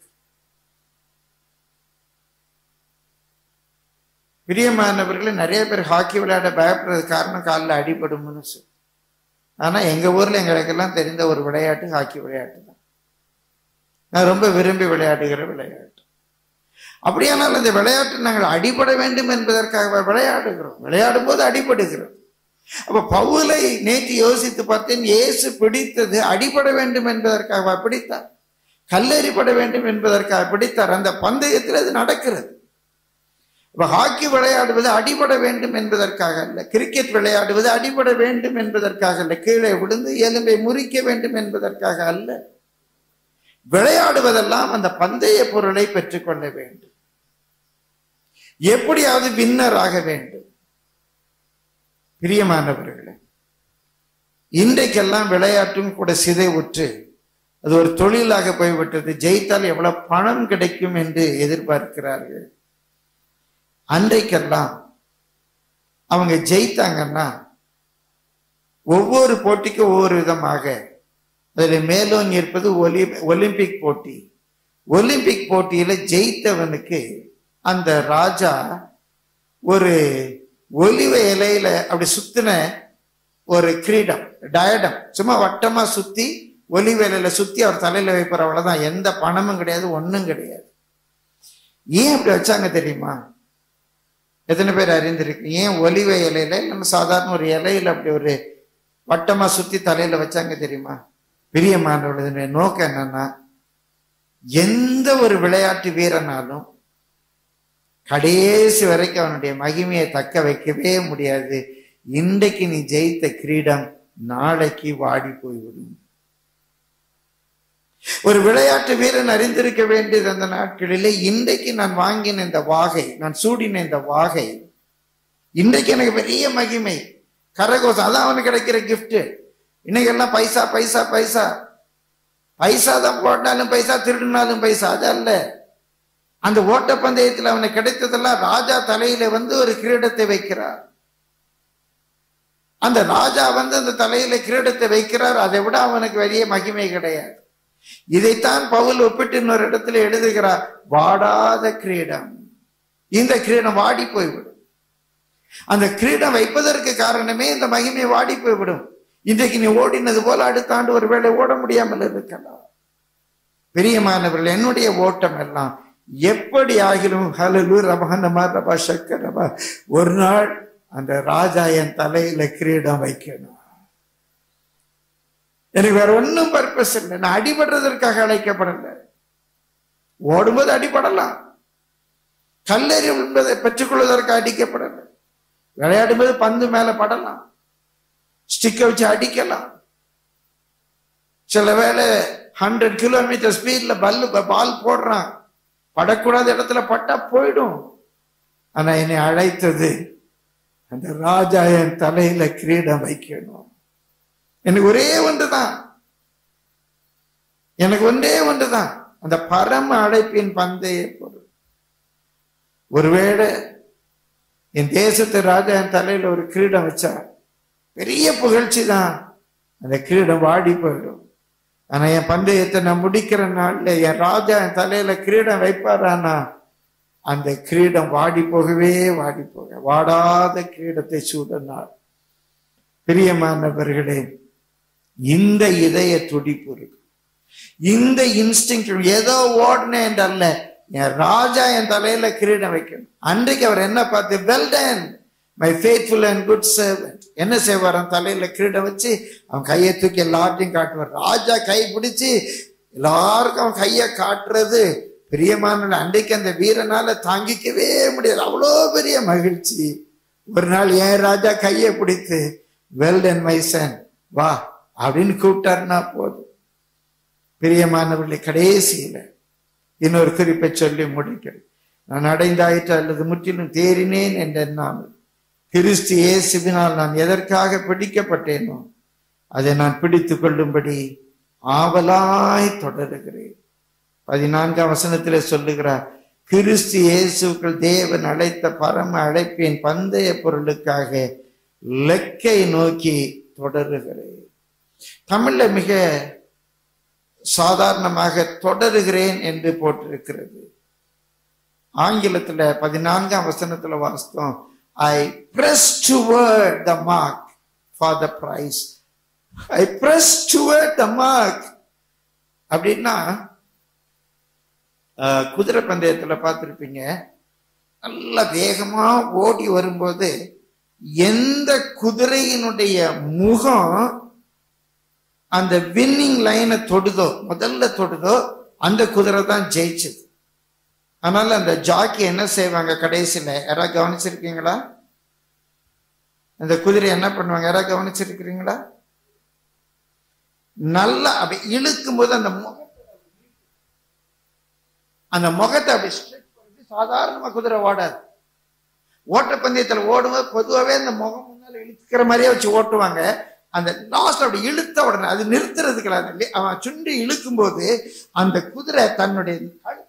பிரியமானவர்களே நிறைய பேர் ஹாக்கி விளையாட பயப்படுறது காரணம் காலில் அடிபடும்னு சொல்லி ஆனா எங்க ஊர்ல எங்களுக்கெல்லாம் தெரிந்த ஒரு விளையாட்டு ஹாக்கி விளையாட்டு தான் நான் ரொம்ப விரும்பி விளையாடுகிற விளையாட்டு அப்படியானால் இந்த விளையாட்டு நாங்கள் அடிபட வேண்டும் என்பதற்காக விளையாடுகிறோம் விளையாடும் போது அடிபடுகிறோம் அப்ப பவுலை நேற்று யோசித்து பார்த்தேன் இயேசு பிடித்தது அடிபட வேண்டும் என்பதற்காக பிடித்தார் கல்லெறிப்பட வேண்டும் என்பதற்காக பிடித்தார் அந்த பந்தயத்தில் அது நடக்கிறது இப்ப ஹாக்கி விளையாடுவது அடிபட வேண்டும் என்பதற்காக அல்ல கிரிக்கெட் விளையாடுவது அடிபட வேண்டும் என்பதற்காக அல்ல கீழே விழுந்து எலும்பை முறிக்க வேண்டும் என்பதற்காக அல்ல விளையாடுவதெல்லாம் அந்த பந்தய பொருளை பெற்றுக்கொள்ள வேண்டும் எப்படியாவது வின்னர் ஆக வேண்டும் பிரியமானவர்களே இன்றைக்கெல்லாம் விளையாட்டும் கூட சிதைவுற்று அது ஒரு தொழிலாக போய்விட்டது ஜெயித்தால் எவ்வளவு பணம் கிடைக்கும் என்று எதிர்பார்க்கிறார்கள் அன்றைக்கெல்லாம் அவங்க ஜெயித்தாங்கன்னா ஒவ்வொரு போட்டிக்கும் ஒவ்வொரு விதமாக அதில் மேலோங்கி இருப்பது ஒலி ஒலிம்பிக் போட்டி ஒலிம்பிக் போட்டியில ஜெயித்தவனுக்கு அந்த ராஜா ஒரு ஒலிவ இலையில அப்படி சுத்தின ஒரு கிரீடம் டயடம் சும்மா வட்டமா சுத்தி ஒலிவ இலையில சுத்தி அவர் தலையில வைப்பார் அவ்வளவுதான் எந்த பணமும் கிடையாது ஒண்ணும் கிடையாது ஏன் அப்படி வச்சாங்க தெரியுமா எத்தனை பேர் அறிந்திருக்கு ஏன் ஒலிவ இலையில நம்ம சாதாரண ஒரு இலையில அப்படி ஒரு வட்டமா சுத்தி தலையில வச்சாங்க தெரியுமா பிரியமானவர்களுடைய நோக்கம் என்னன்னா எந்த ஒரு விளையாட்டு வீரனாலும் கடைசி வரைக்கும் அவனுடைய மகிமையை தக்க வைக்கவே முடியாது இன்றைக்கு நீ ஜெயித்த கிரீடம் நாளைக்கு வாடி போய்விடும் ஒரு விளையாட்டு வீரன் அறிந்திருக்க வேண்டியது அந்த நாட்களிலே இன்றைக்கு நான் வாங்கின இந்த வாகை நான் சூடின இந்த வாகை இன்றைக்கு எனக்கு பெரிய மகிமை கரகோசம் அதான் அவனுக்கு கிடைக்கிற கிஃப்ட் இன்னைக்கெல்லாம் பைசா பைசா பைசா பைசா தான் போட்டாலும் பைசா திருடினாலும் பைசா அது அல்ல அந்த ஓட்டப்பந்தயத்தில் அவனுக்கு கிடைத்ததெல்லாம் ராஜா தலையில வந்து ஒரு கிரீடத்தை வைக்கிறார் அந்த ராஜா வந்து அந்த தலையில கிரீடத்தை வைக்கிறார் அதை விட அவனுக்கு பெரிய மகிமை கிடையாது இதைத்தான் பவுல் ஒப்பிட்டு இன்னொரு இடத்துல எழுதுகிறார் வாடாத கிரீடம் இந்த கிரீடம் வாடி போய்விடும் அந்த கிரீடம் வைப்பதற்கு காரணமே இந்த மகிமை வாடி போய்விடும் இன்றைக்கு நீ ஓடினது போல அடுத்த ஆண்டு ஒரு வேளை ஓட முடியாமல் இருக்கலாம் பிரியமானவர்கள் என்னுடைய ஓட்டம் எல்லாம் எப்படி ஆகிலும் ஹலலு ரபானமா ரபா சக்கரபா ஒரு நாள் அந்த ராஜா என் தலையில கிரீடம் வைக்கணும் எனக்கு வேற ஒன்றும் பர்பஸ் இல்லை நான் அடிபடுறதற்காக அழைக்கப்படல ஓடும்போது அடிபடலாம் கல்லறி என்பதை பெற்றுக்கொள்வதற்கு அடிக்கப்படல விளையாடும்போது பந்து மேல படலாம் ஸ்டிக்க வச்சு அடிக்கலாம் சில வேளை ஹண்ட்ரட் கிலோமீட்டர் ஸ்பீட்ல பல்லு பால் போடுறான் படக்கூடாத இடத்துல பட்டா போயிடும் ஆனா என்னை அழைத்தது அந்த ராஜா என் தலையில கிரீடம் வைக்கணும் எனக்கு ஒரே ஒன்றுதான் எனக்கு ஒன்றே ஒன்றுதான் அந்த பரம அழைப்பின் பந்தய பொருள் ஒருவேளை என் தேசத்து ராஜா என் தலையில ஒரு கிரீடம் வச்சா பெரிய புகழ்ச்சி தான் அந்த கிரீடம் வாடி போயிடும் ஆனா என் பந்தயத்தை நான் முடிக்கிற நாள்ல என் ராஜா என் தலையில கிரீடம் வைப்பாரானா அந்த கிரீடம் வாடி போகவே வாடி போக வாடாத கிரீடத்தை சூட நாள் பிரியமானவர்களே இந்த இதய துடிப்பு இருக்கு இந்த இன்ஸ்டிங் ஏதோ ஓடினேன் என்றல்ல என் ராஜா என் தலையில கிரீடம் வைக்கணும் அன்றைக்கு அவர் என்ன பார்த்து well done my faithful and good servant என்ன செய்வார் அவன் தலையில கிரீடம் வச்சு அவன் கையை தூக்கி எல்லாத்தையும் காட்டுவார் ராஜா கை பிடிச்சு எல்லாருக்கும் அவன் கையை காட்டுறது பிரியமான அன்றைக்கு அந்த வீரனால தாங்கிக்கவே முடியாது அவ்வளோ பெரிய மகிழ்ச்சி ஒரு நாள் ஏன் ராஜா கையை பிடித்து வெல்டன் மைசன் வா அப்படின்னு கூப்பிட்டாருன்னா போதும் பிரியமானவர்களை கடைசியில இன்னொரு குறிப்பை சொல்லி முடிக்கிறேன் நான் அடைந்தாயிற்று அல்லது முற்றிலும் தேறினேன் என்று எண்ணாமல் கிறிஸ்து இயேசுவினால் நான் எதற்காக பிடிக்கப்பட்டேனோ அதை நான் பிடித்து கொள்ளும்படி ஆவலாய் தொடருகிறேன் பதினான்காம் வசனத்திலே சொல்லுகிறார் கிறிஸ்து இயேசுக்கள் தேவன் அழைத்த பரம அழைப்பின் பந்தய பொருளுக்காக லெக்கை நோக்கி தொடருகிறேன் தமிழ்ல மிக சாதாரணமாக தொடருகிறேன் என்று போட்டிருக்கிறது ஆங்கிலத்துல பதினான்காம் வசனத்துல வாசித்தோம் I press toward the mark for the prize I press toward the mark அப்படின்னா அஹ், குதிரை பந்தயத்துல பார்த்துருப்பீங்க நல்ல வேகமா ஓடி வரும்போது எந்த குதிரையினுடைய முகம் அந்த வின்னிங் லைனை தொடுதோ முதல்ல தொடுதோ அந்த குதிரை தான் ஜெயிச்சது அதனால அந்த ஜாக்கி என்ன செய்வாங்க கடைசியில யாராவது கவனிச்சிருக்கீங்களா அந்த குதிரை என்ன பண்ணுவாங்க யாராவது கவனிச்சிருக்கிறீங்களா நல்லா அப்படி இழுக்கும் போது அந்த முகத்தை அந்த முகத்தை அப்படி ஸ்ட்ரெச் பண்ணி சாதாரணமா குதிரை ஓடாது ஓட்டப்பந்தயத்தில் ஓடும்போது பொதுவாகவே அந்த முகம் முன்னால பின்னால இழுக்கிற மாதிரியே வச்சு ஓட்டுவாங்க அந்த லாஸ்ட் அப்படி இழுத்த உடனே அது நிறுத்துறதுக்கு இல்லை அவன் சுண்டி இழுக்கும் போது அந்த குதிரை தன்னுடைய கழுத்தை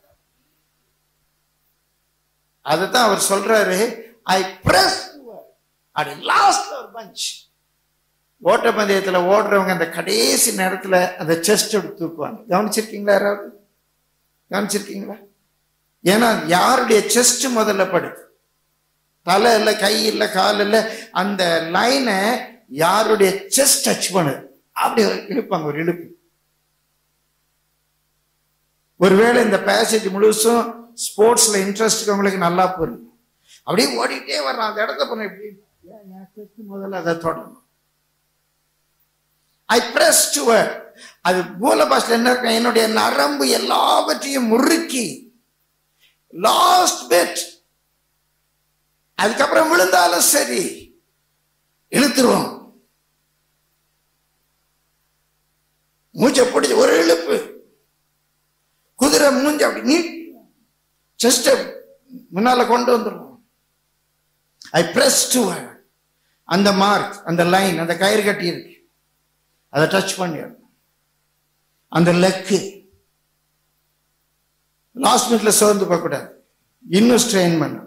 அதுதான் அவர் சொல்றாரு ஐ பிரஸ் அது லாஸ்ட் ஒரு பஞ்ச் ஓட்டப்பந்தயத்துல ஓடுறவங்க அந்த கடைசி நேரத்துல அந்த செஸ்ட் எடுத்து தூக்குவாங்க கவனிச்சிருக்கீங்களா யாராவது கவனிச்சிருக்கீங்களா ஏன்னா யாருடைய செஸ்ட் முதல்ல படுது தலை இல்லை கை இல்லை கால் இல்லை அந்த லைனை யாருடைய செஸ்ட் டச் பண்ணுது அப்படி இழுப்பாங்க ஒரு இழுப்பு ஒருவேளை இந்த பேசேஜ் முழுசும் ஸ்போர்ட்ஸ்ல இன்ட்ரெஸ்ட் இருக்கவங்களுக்கு நல்லா புரியும் அப்படியே ஓடிட்டே வர்றான் அந்த இடத்த பண்ண இப்படி ஏன் என் chest முதல்ல அதை தொடணும் ஐ பிரஸ் டு அது மூல பாஷையில் என்ன இருக்கும் என்னுடைய நரம்பு எல்லாவற்றையும் முறுக்கி லாஸ்ட் பெட் அதுக்கப்புறம் விழுந்தாலும் சரி இழுத்துருவோம் மூச்சை பிடிச்சி ஒரு இழுப்பு குதிரை மூஞ்சி அப்படி நீ செஸ்ட முன்னால கொண்டு வந்துருவோம் ஐ பிரஸ் டு அந்த மார்க் அந்த லைன் அந்த கயிறு கட்டி இருக்கு அதை டச் பண்ணிடணும் அந்த லெக்கு லாஸ்ட் மினிட்ல சோர்ந்து போகக்கூடாது இன்னும் ஸ்ட்ரெயின் பண்ணும்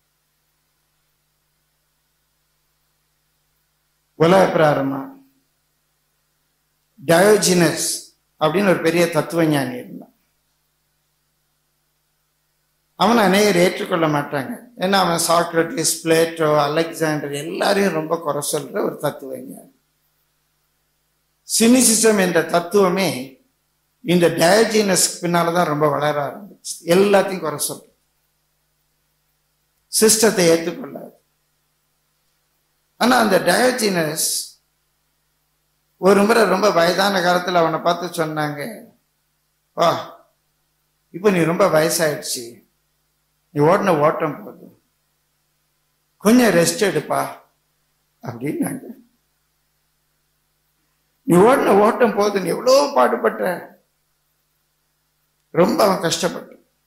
உலக பிராரமா டயோஜினஸ் அப்படின்னு ஒரு பெரிய தத்துவ ஞானி இருந்தான் அவனை அநேகர் ஏற்றுக்கொள்ள மாட்டாங்க ஏன்னா அவன் சாக்ரட்டிஸ் பிளேட்டோ அலெக்சாண்டர் எல்லாரையும் ரொம்ப குறை சொல்ற ஒரு தத்துவ ஞானி சினிசிசம் என்ற தத்துவமே இந்த டயோஜினஸ்க்கு பின்னாலதான் ரொம்ப வளர ஆரம்பிச்சு எல்லாத்தையும் குறை சொல்ற சிஸ்டத்தை ஏற்றுக்கொள்ளாது ஆனா அந்த டயோஜினஸ் ஒரு முறை ரொம்ப வயதான காலத்துல அவனை பார்த்து சொன்னாங்க வா இப்போ நீ ரொம்ப வயசாயிடுச்சு நீ ஓடின ஓட்டம் போதும் கொஞ்சம் ரெஸ்ட் எடுப்பா அப்படின்னாங்க நீ ஓடின ஓட்டம் போதும் நீ எவ்வளோ பாடுபட்ட ரொம்ப அவன் கஷ்டப்பட்ட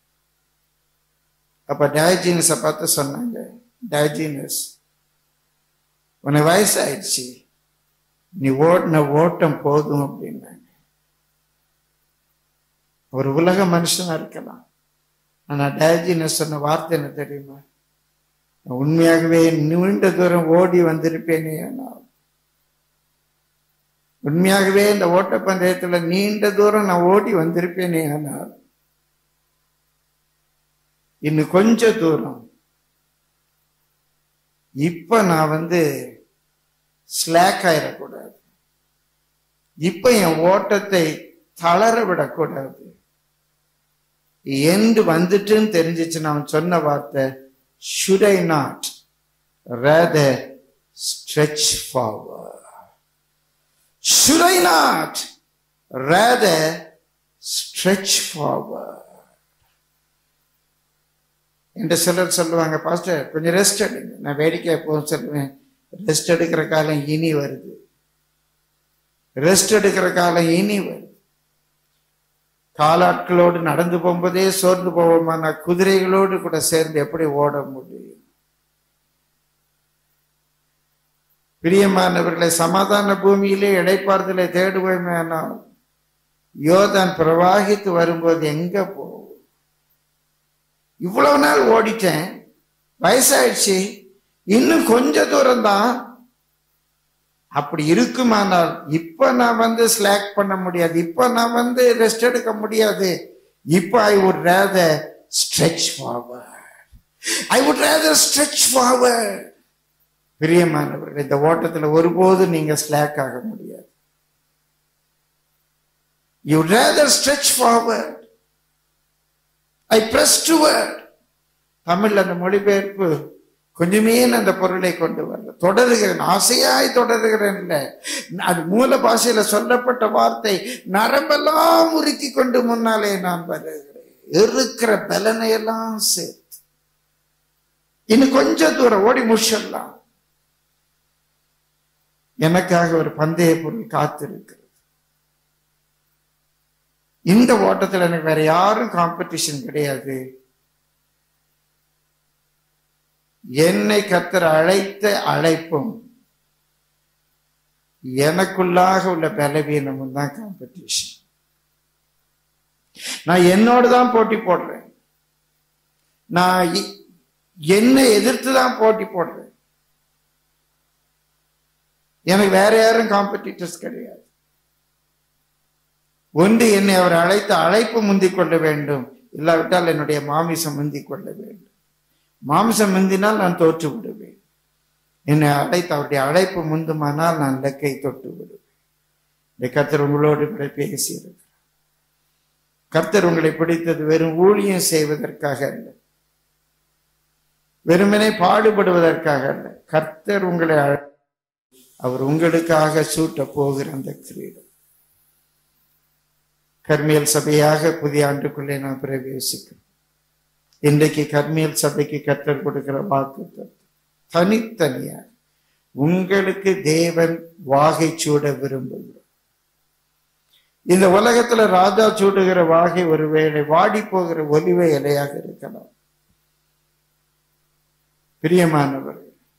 அப்ப டயஜீனஸை பார்த்து சொன்னாங்க டயஜீனஸ் உனக்கு வயசாயிடுச்சு நீ ஓடின ஓட்டம் போதும் அப்படின்னாங்க ஒரு உலக மனுஷனா இருக்கலாம் ஆனா டயஜினஸ் சொன்ன வார்த்தை என்ன தெரியுமா நான் உண்மையாகவே நீண்ட தூரம் ஓடி வந்திருப்பேனே ஆனால் உண்மையாகவே இந்த ஓட்டப்பந்தயத்துல நீண்ட தூரம் நான் ஓடி வந்திருப்பேனே ஆனால் இன்னும் கொஞ்ச தூரம் இப்ப நான் வந்து ஸ்லாக் ஆயிடக்கூடாது இப்ப என் ஓட்டத்தை தளர விடக்கூடாது எண்டு வந்துட்டுன்னு தெரிஞ்சிச்சு நான் சொன்ன வார்த்தை should I not rather stretch forward should I not rather stretch forward என்று சிலர் சொல்லுவாங்க பாஸ்டர் கொஞ்சம் ரெஸ்ட் எடுங்க நான் வேடிக்கை எப்போதும் சொல்லுவேன் ரெஸ்ட் எடுக்கிற காலம் இனி வருது ரெஸ்ட் எடுக்கிற காலம் இனி வருது காலாட்களோடு நடந்து போகும்போதே சோர்ந்து போவோமான குதிரைகளோடு கூட சேர்ந்து எப்படி ஓட முடியும் பிரியமானவர்களை சமாதான பூமியிலே இடைப்பார்தலை தேடுவோமேனால் யோதான் பிரவாகித்து வரும்போது எங்க போவோம் இவ்வளவு நாள் ஓடிட்டேன் வயசாயிடுச்சு இன்னும் கொஞ்ச தூரம் தான் அப்படி இருக்குமானால் இப்ப நான் வந்து ஸ்லாக் பண்ண முடியாது இப்ப நான் வந்து ரெஸ்ட் எடுக்க முடியாது இப்ப I would rather stretch forward I would rather stretch forward பிரியமானவர்கள் இந்த ஓட்டத்துல ஒருபோதும் நீங்க ஸ்லாக் ஆக முடியாது you rather stretch forward I press toward தமிழ்ல அந்த மொழிபெயர்ப்பு கொஞ்சமே நான் அந்த பொருளை கொண்டு வரல தொடருகிறேன் ஆசையாய் தொடருகிறேன் இல்ல அது மூல பாஷையில சொல்லப்பட்ட வார்த்தை நரம்பெல்லாம் முறுக்கி கொண்டு முன்னாலே நான் வருகிறேன் இருக்கிற பலனை எல்லாம் சேர்த்து இன்னும் கொஞ்சம் தூரம் ஓடி முடிச்சிடலாம் எனக்காக ஒரு பந்தய பொருள் காத்திருக்கிறது இந்த ஓட்டத்தில் எனக்கு வேற யாரும் காம்படிஷன் கிடையாது என்னை கத்தர் அழைத்த அழைப்பும் எனக்குள்ளாக உள்ள பலவீனமும் தான் காம்படிஷன் நான் என்னோடு தான் போட்டி போடுறேன் நான் இ- என்னை எதிர்த்து தான் போட்டி போடுறேன் எனக்கு வேற யாரும் காம்படிட்டர்ஸ் கிடையாது ஒன்று என்னை அவர் அழைத்த அழைப்பு முந்திக் கொள்ள வேண்டும் இல்லாவிட்டால் என்னுடைய மாமிசம் முந்திக் கொள்ள வேண்டும் மாமிசம் முந்தினால் நான் தோற்று விடுவேன் என்னை அழைத்த அவருடைய அழைப்பு முந்துமானால் நான் லக்கை தொட்டு விடுவேன் இந்த கர்த்தர் உங்களோடு கூட பேசியிருக்கிறார் கர்த்தர் உங்களை பிடித்தது வெறும் ஊழியம் செய்வதற்காக அல்ல வெறுமனே பாடுபடுவதற்காக அல்ல கர்த்தர் உங்களை அழ- அவர் உங்களுக்காக சூட்ட போகிற அந்த கிரீடம் கர்மியல் சபையாக புதிய ஆண்டுக்குள்ளே நான் பிரவேசிக்கிறேன் இன்றைக்கு கர்மியல் சபைக்கு கர்த்தர் கொடுக்கிற வாக்கு தனித்தனியாக உங்களுக்கு தேவன் வாகை சூட விரும்புகிறார் இந்த உலகத்துல ராஜா சூடுகிற வாகை ஒருவேளை வாடி போகிற ஒலிவை இலையாக இருக்கலாம் பிரியமானவர்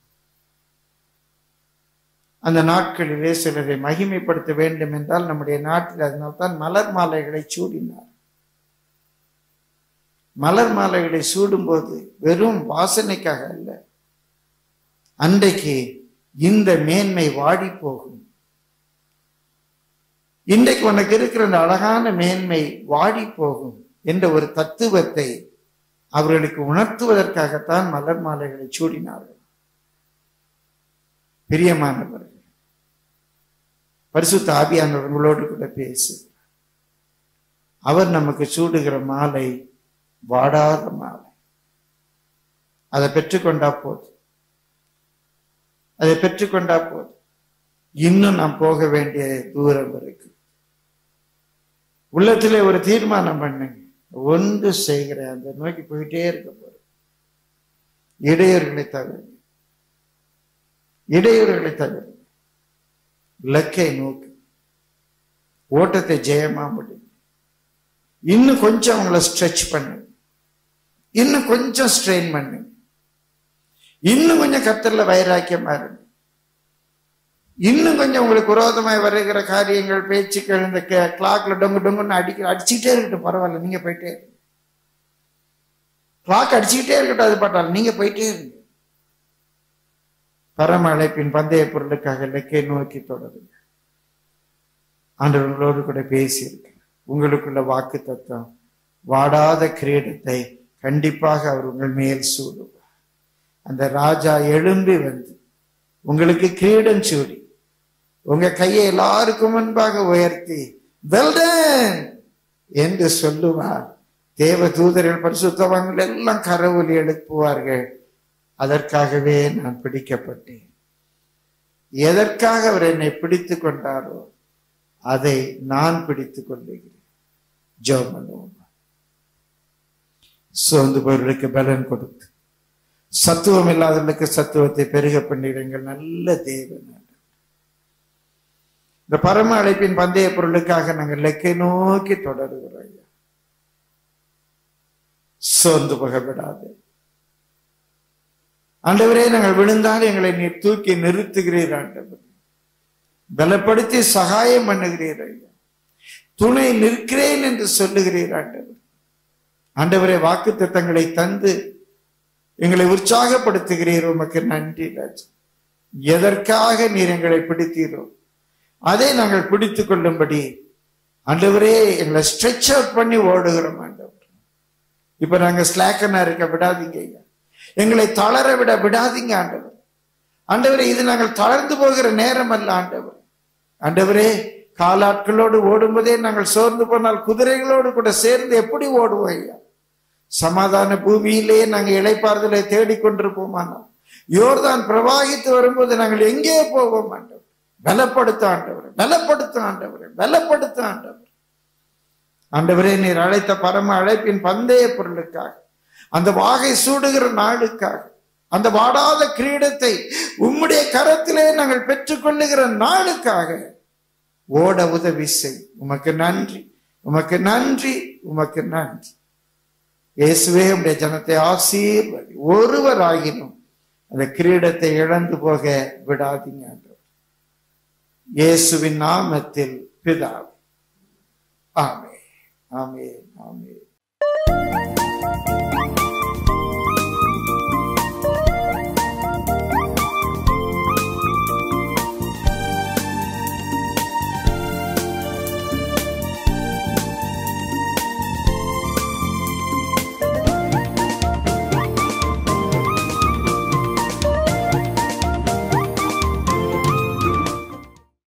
அந்த நாட்களிலே சிலரை மகிமைப்படுத்த வேண்டும் என்றால் நம்முடைய நாட்டில் அதனால்தான் மலர் மாலைகளை சூடினார் மலர் மாலைகளை சூடும்போது வெறும் வாசனைக்காக அல்ல அன்றைக்கு இந்த மேன்மை வாடி போகும் இன்றைக்கு உனக்கு இருக்கிற அந்த அழகான மேன்மை வாடி போகும் என்ற ஒரு தத்துவத்தை அவர்களுக்கு உணர்த்துவதற்காகத்தான் மலர் மாலைகளை சூடினார்கள் பிரியமானவர்கள் பரிசுத்த ஆவியானவர் உங்களோடு கூட பேசு அவர் நமக்கு சூடுகிற மாலை வாடாத மாலை அதை பெற்றுக்கொண்டா போதும் அதை பெற்றுக்கொண்டா போதும் இன்னும் நாம் போக வேண்டிய தூரம் இருக்கு உள்ளத்திலே ஒரு தீர்மானம் பண்ணுங்க ஒன்று செய்கிறேன் அந்த நோக்கி போயிட்டே இருக்க போறேன் இடையூறுகளை தவிர இடையூறுகளை தவிர இலக்கை நோக்கி ஓட்டத்தை ஜெயமா முடியும் இன்னும் கொஞ்சம் அவங்கள ஸ்ட்ரெச் பண்ணுங்க இன்னும் கொஞ்சம் ஸ்ட்ரெயின் பண்ணுங்க இன்னும் கொஞ்சம் கத்தர்ல வைராக்கியமா இருங்க இன்னும் கொஞ்சம் உங்களுக்கு விரோதமாய் வருகிற காரியங்கள் பேச்சுக்கள் இந்த கிளாக்ல டொங்கு டொங்குன்னு அடிக்க அடிச்சுக்கிட்டே இருக்கட்டும் பரவாயில்ல நீங்க போயிட்டே இருங்க கிளாக் அடிச்சுக்கிட்டே இருக்கட்டும் அது பட்டாலும் நீங்க போயிட்டே இருங்க பரம அழைப்பின் பந்தய பொருளுக்காக இலக்கை நோக்கி தொடருங்க ஆண்டவர்களோடு கூட பேசியிருக்கு உங்களுக்குள்ள வாக்கு தத்துவம் வாடாத கிரீடத்தை கண்டிப்பாக அவர் உங்கள் மேல் சூடுவார் அந்த ராஜா எழும்பி வந்து உங்களுக்கு கிரீடம் சூடி உங்க கையை எல்லாருக்கும் முன்பாக உயர்த்தி வெல்டன் என்று சொல்லுவார் தேவ தூதர்கள் பரிசுத்தவங்கள் எல்லாம் கரவொலி எழுப்புவார்கள் அதற்காகவே நான் பிடிக்கப்பட்டேன் எதற்காக அவர் என்னை பிடித்து கொண்டாரோ அதை நான் பிடித்துக் கொள்ளுகிறேன் ஜோமனோம் சோர்ந்து போயவர்களுக்கு பலன் கொடுத்து சத்துவம் இல்லாதவர்களுக்கு சத்துவத்தை பெருக பண்ணிடுங்கள் நல்ல தேவன் இந்த பரம அழைப்பின் பந்தய பொருளுக்காக நாங்கள் லெக்கை நோக்கி தொடருகிறோம் ஐயா. சோர்ந்து போக விடாது ஆண்டவரே நாங்கள் விழுந்தால் எங்களை நீர் தூக்கி நிறுத்துகிறீர் ஆண்டவர் பலப்படுத்தி சகாயம் பண்ணுகிறீர் ஐயா துணை நிற்கிறேன் என்று சொல்லுகிறீர் ஆண்டவர் ஆண்டவரே வாக்கு தத்தங்களை தந்து எங்களை உற்சாகப்படுத்துகிறீர் உமக்கு நன்றி ராஜா எதற்காக நீர் எங்களை பிடித்தீரோ அதை நாங்கள் பிடித்துக் கொள்ளும்படி ஆண்டவரே எங்களை ஸ்ட்ரெச் அவுட் பண்ணி ஓடுகிறோம் ஆண்டவர் இப்ப நாங்க ஸ்லாக்கனா இருக்க விடாதீங்க ஐயா எங்களை தளர விட விடாதீங்க ஆண்டவர் ஆண்டவரே இது நாங்கள் தளர்ந்து போகிற நேரம் அல்ல ஆண்டவர் ஆண்டவரே காலாட்களோடு ஓடும்போதே நாங்கள் சோர்ந்து போனால் குதிரைகளோடு கூட சேர்ந்து எப்படி ஓடுவோம் ஐயா சமாதான பூமியிலே நாங்கள் இளைப்பாறுதலை தேடிக்கொண்டிருப்போமானால் யோர்தான் பிரவாகித்து வரும்போது நாங்கள் எங்கே போவோம் ஆண்டவர் பலப்படுத்த ஆண்டவர் பலப்படுத்த ஆண்டவர் பலப்படுத்த ஆண்டவர் ஆண்டவரே நீர் அழைத்த பரம அழைப்பின் பந்தய பொருளுக்காக அந்த வாகை சூடுகிற நாளுக்காக அந்த வாடாத கிரீடத்தை உம்முடைய கரத்திலே நாங்கள் பெற்றுக்கொள்ளுகிற நாளுக்காக ஓட உதவி செய் உமக்கு நன்றி உமக்கு நன்றி உமக்கு நன்றி இயேசுவே உடைய ஜனத்தை ஆசீர்வதி ஒருவர் ஆகினும் அந்த கிரீடத்தை இழந்து போக விடாதீங்க ஆண்டவர் இயேசுவின் நாமத்தில் பிதாவே ஆமே ஆமே ஆமே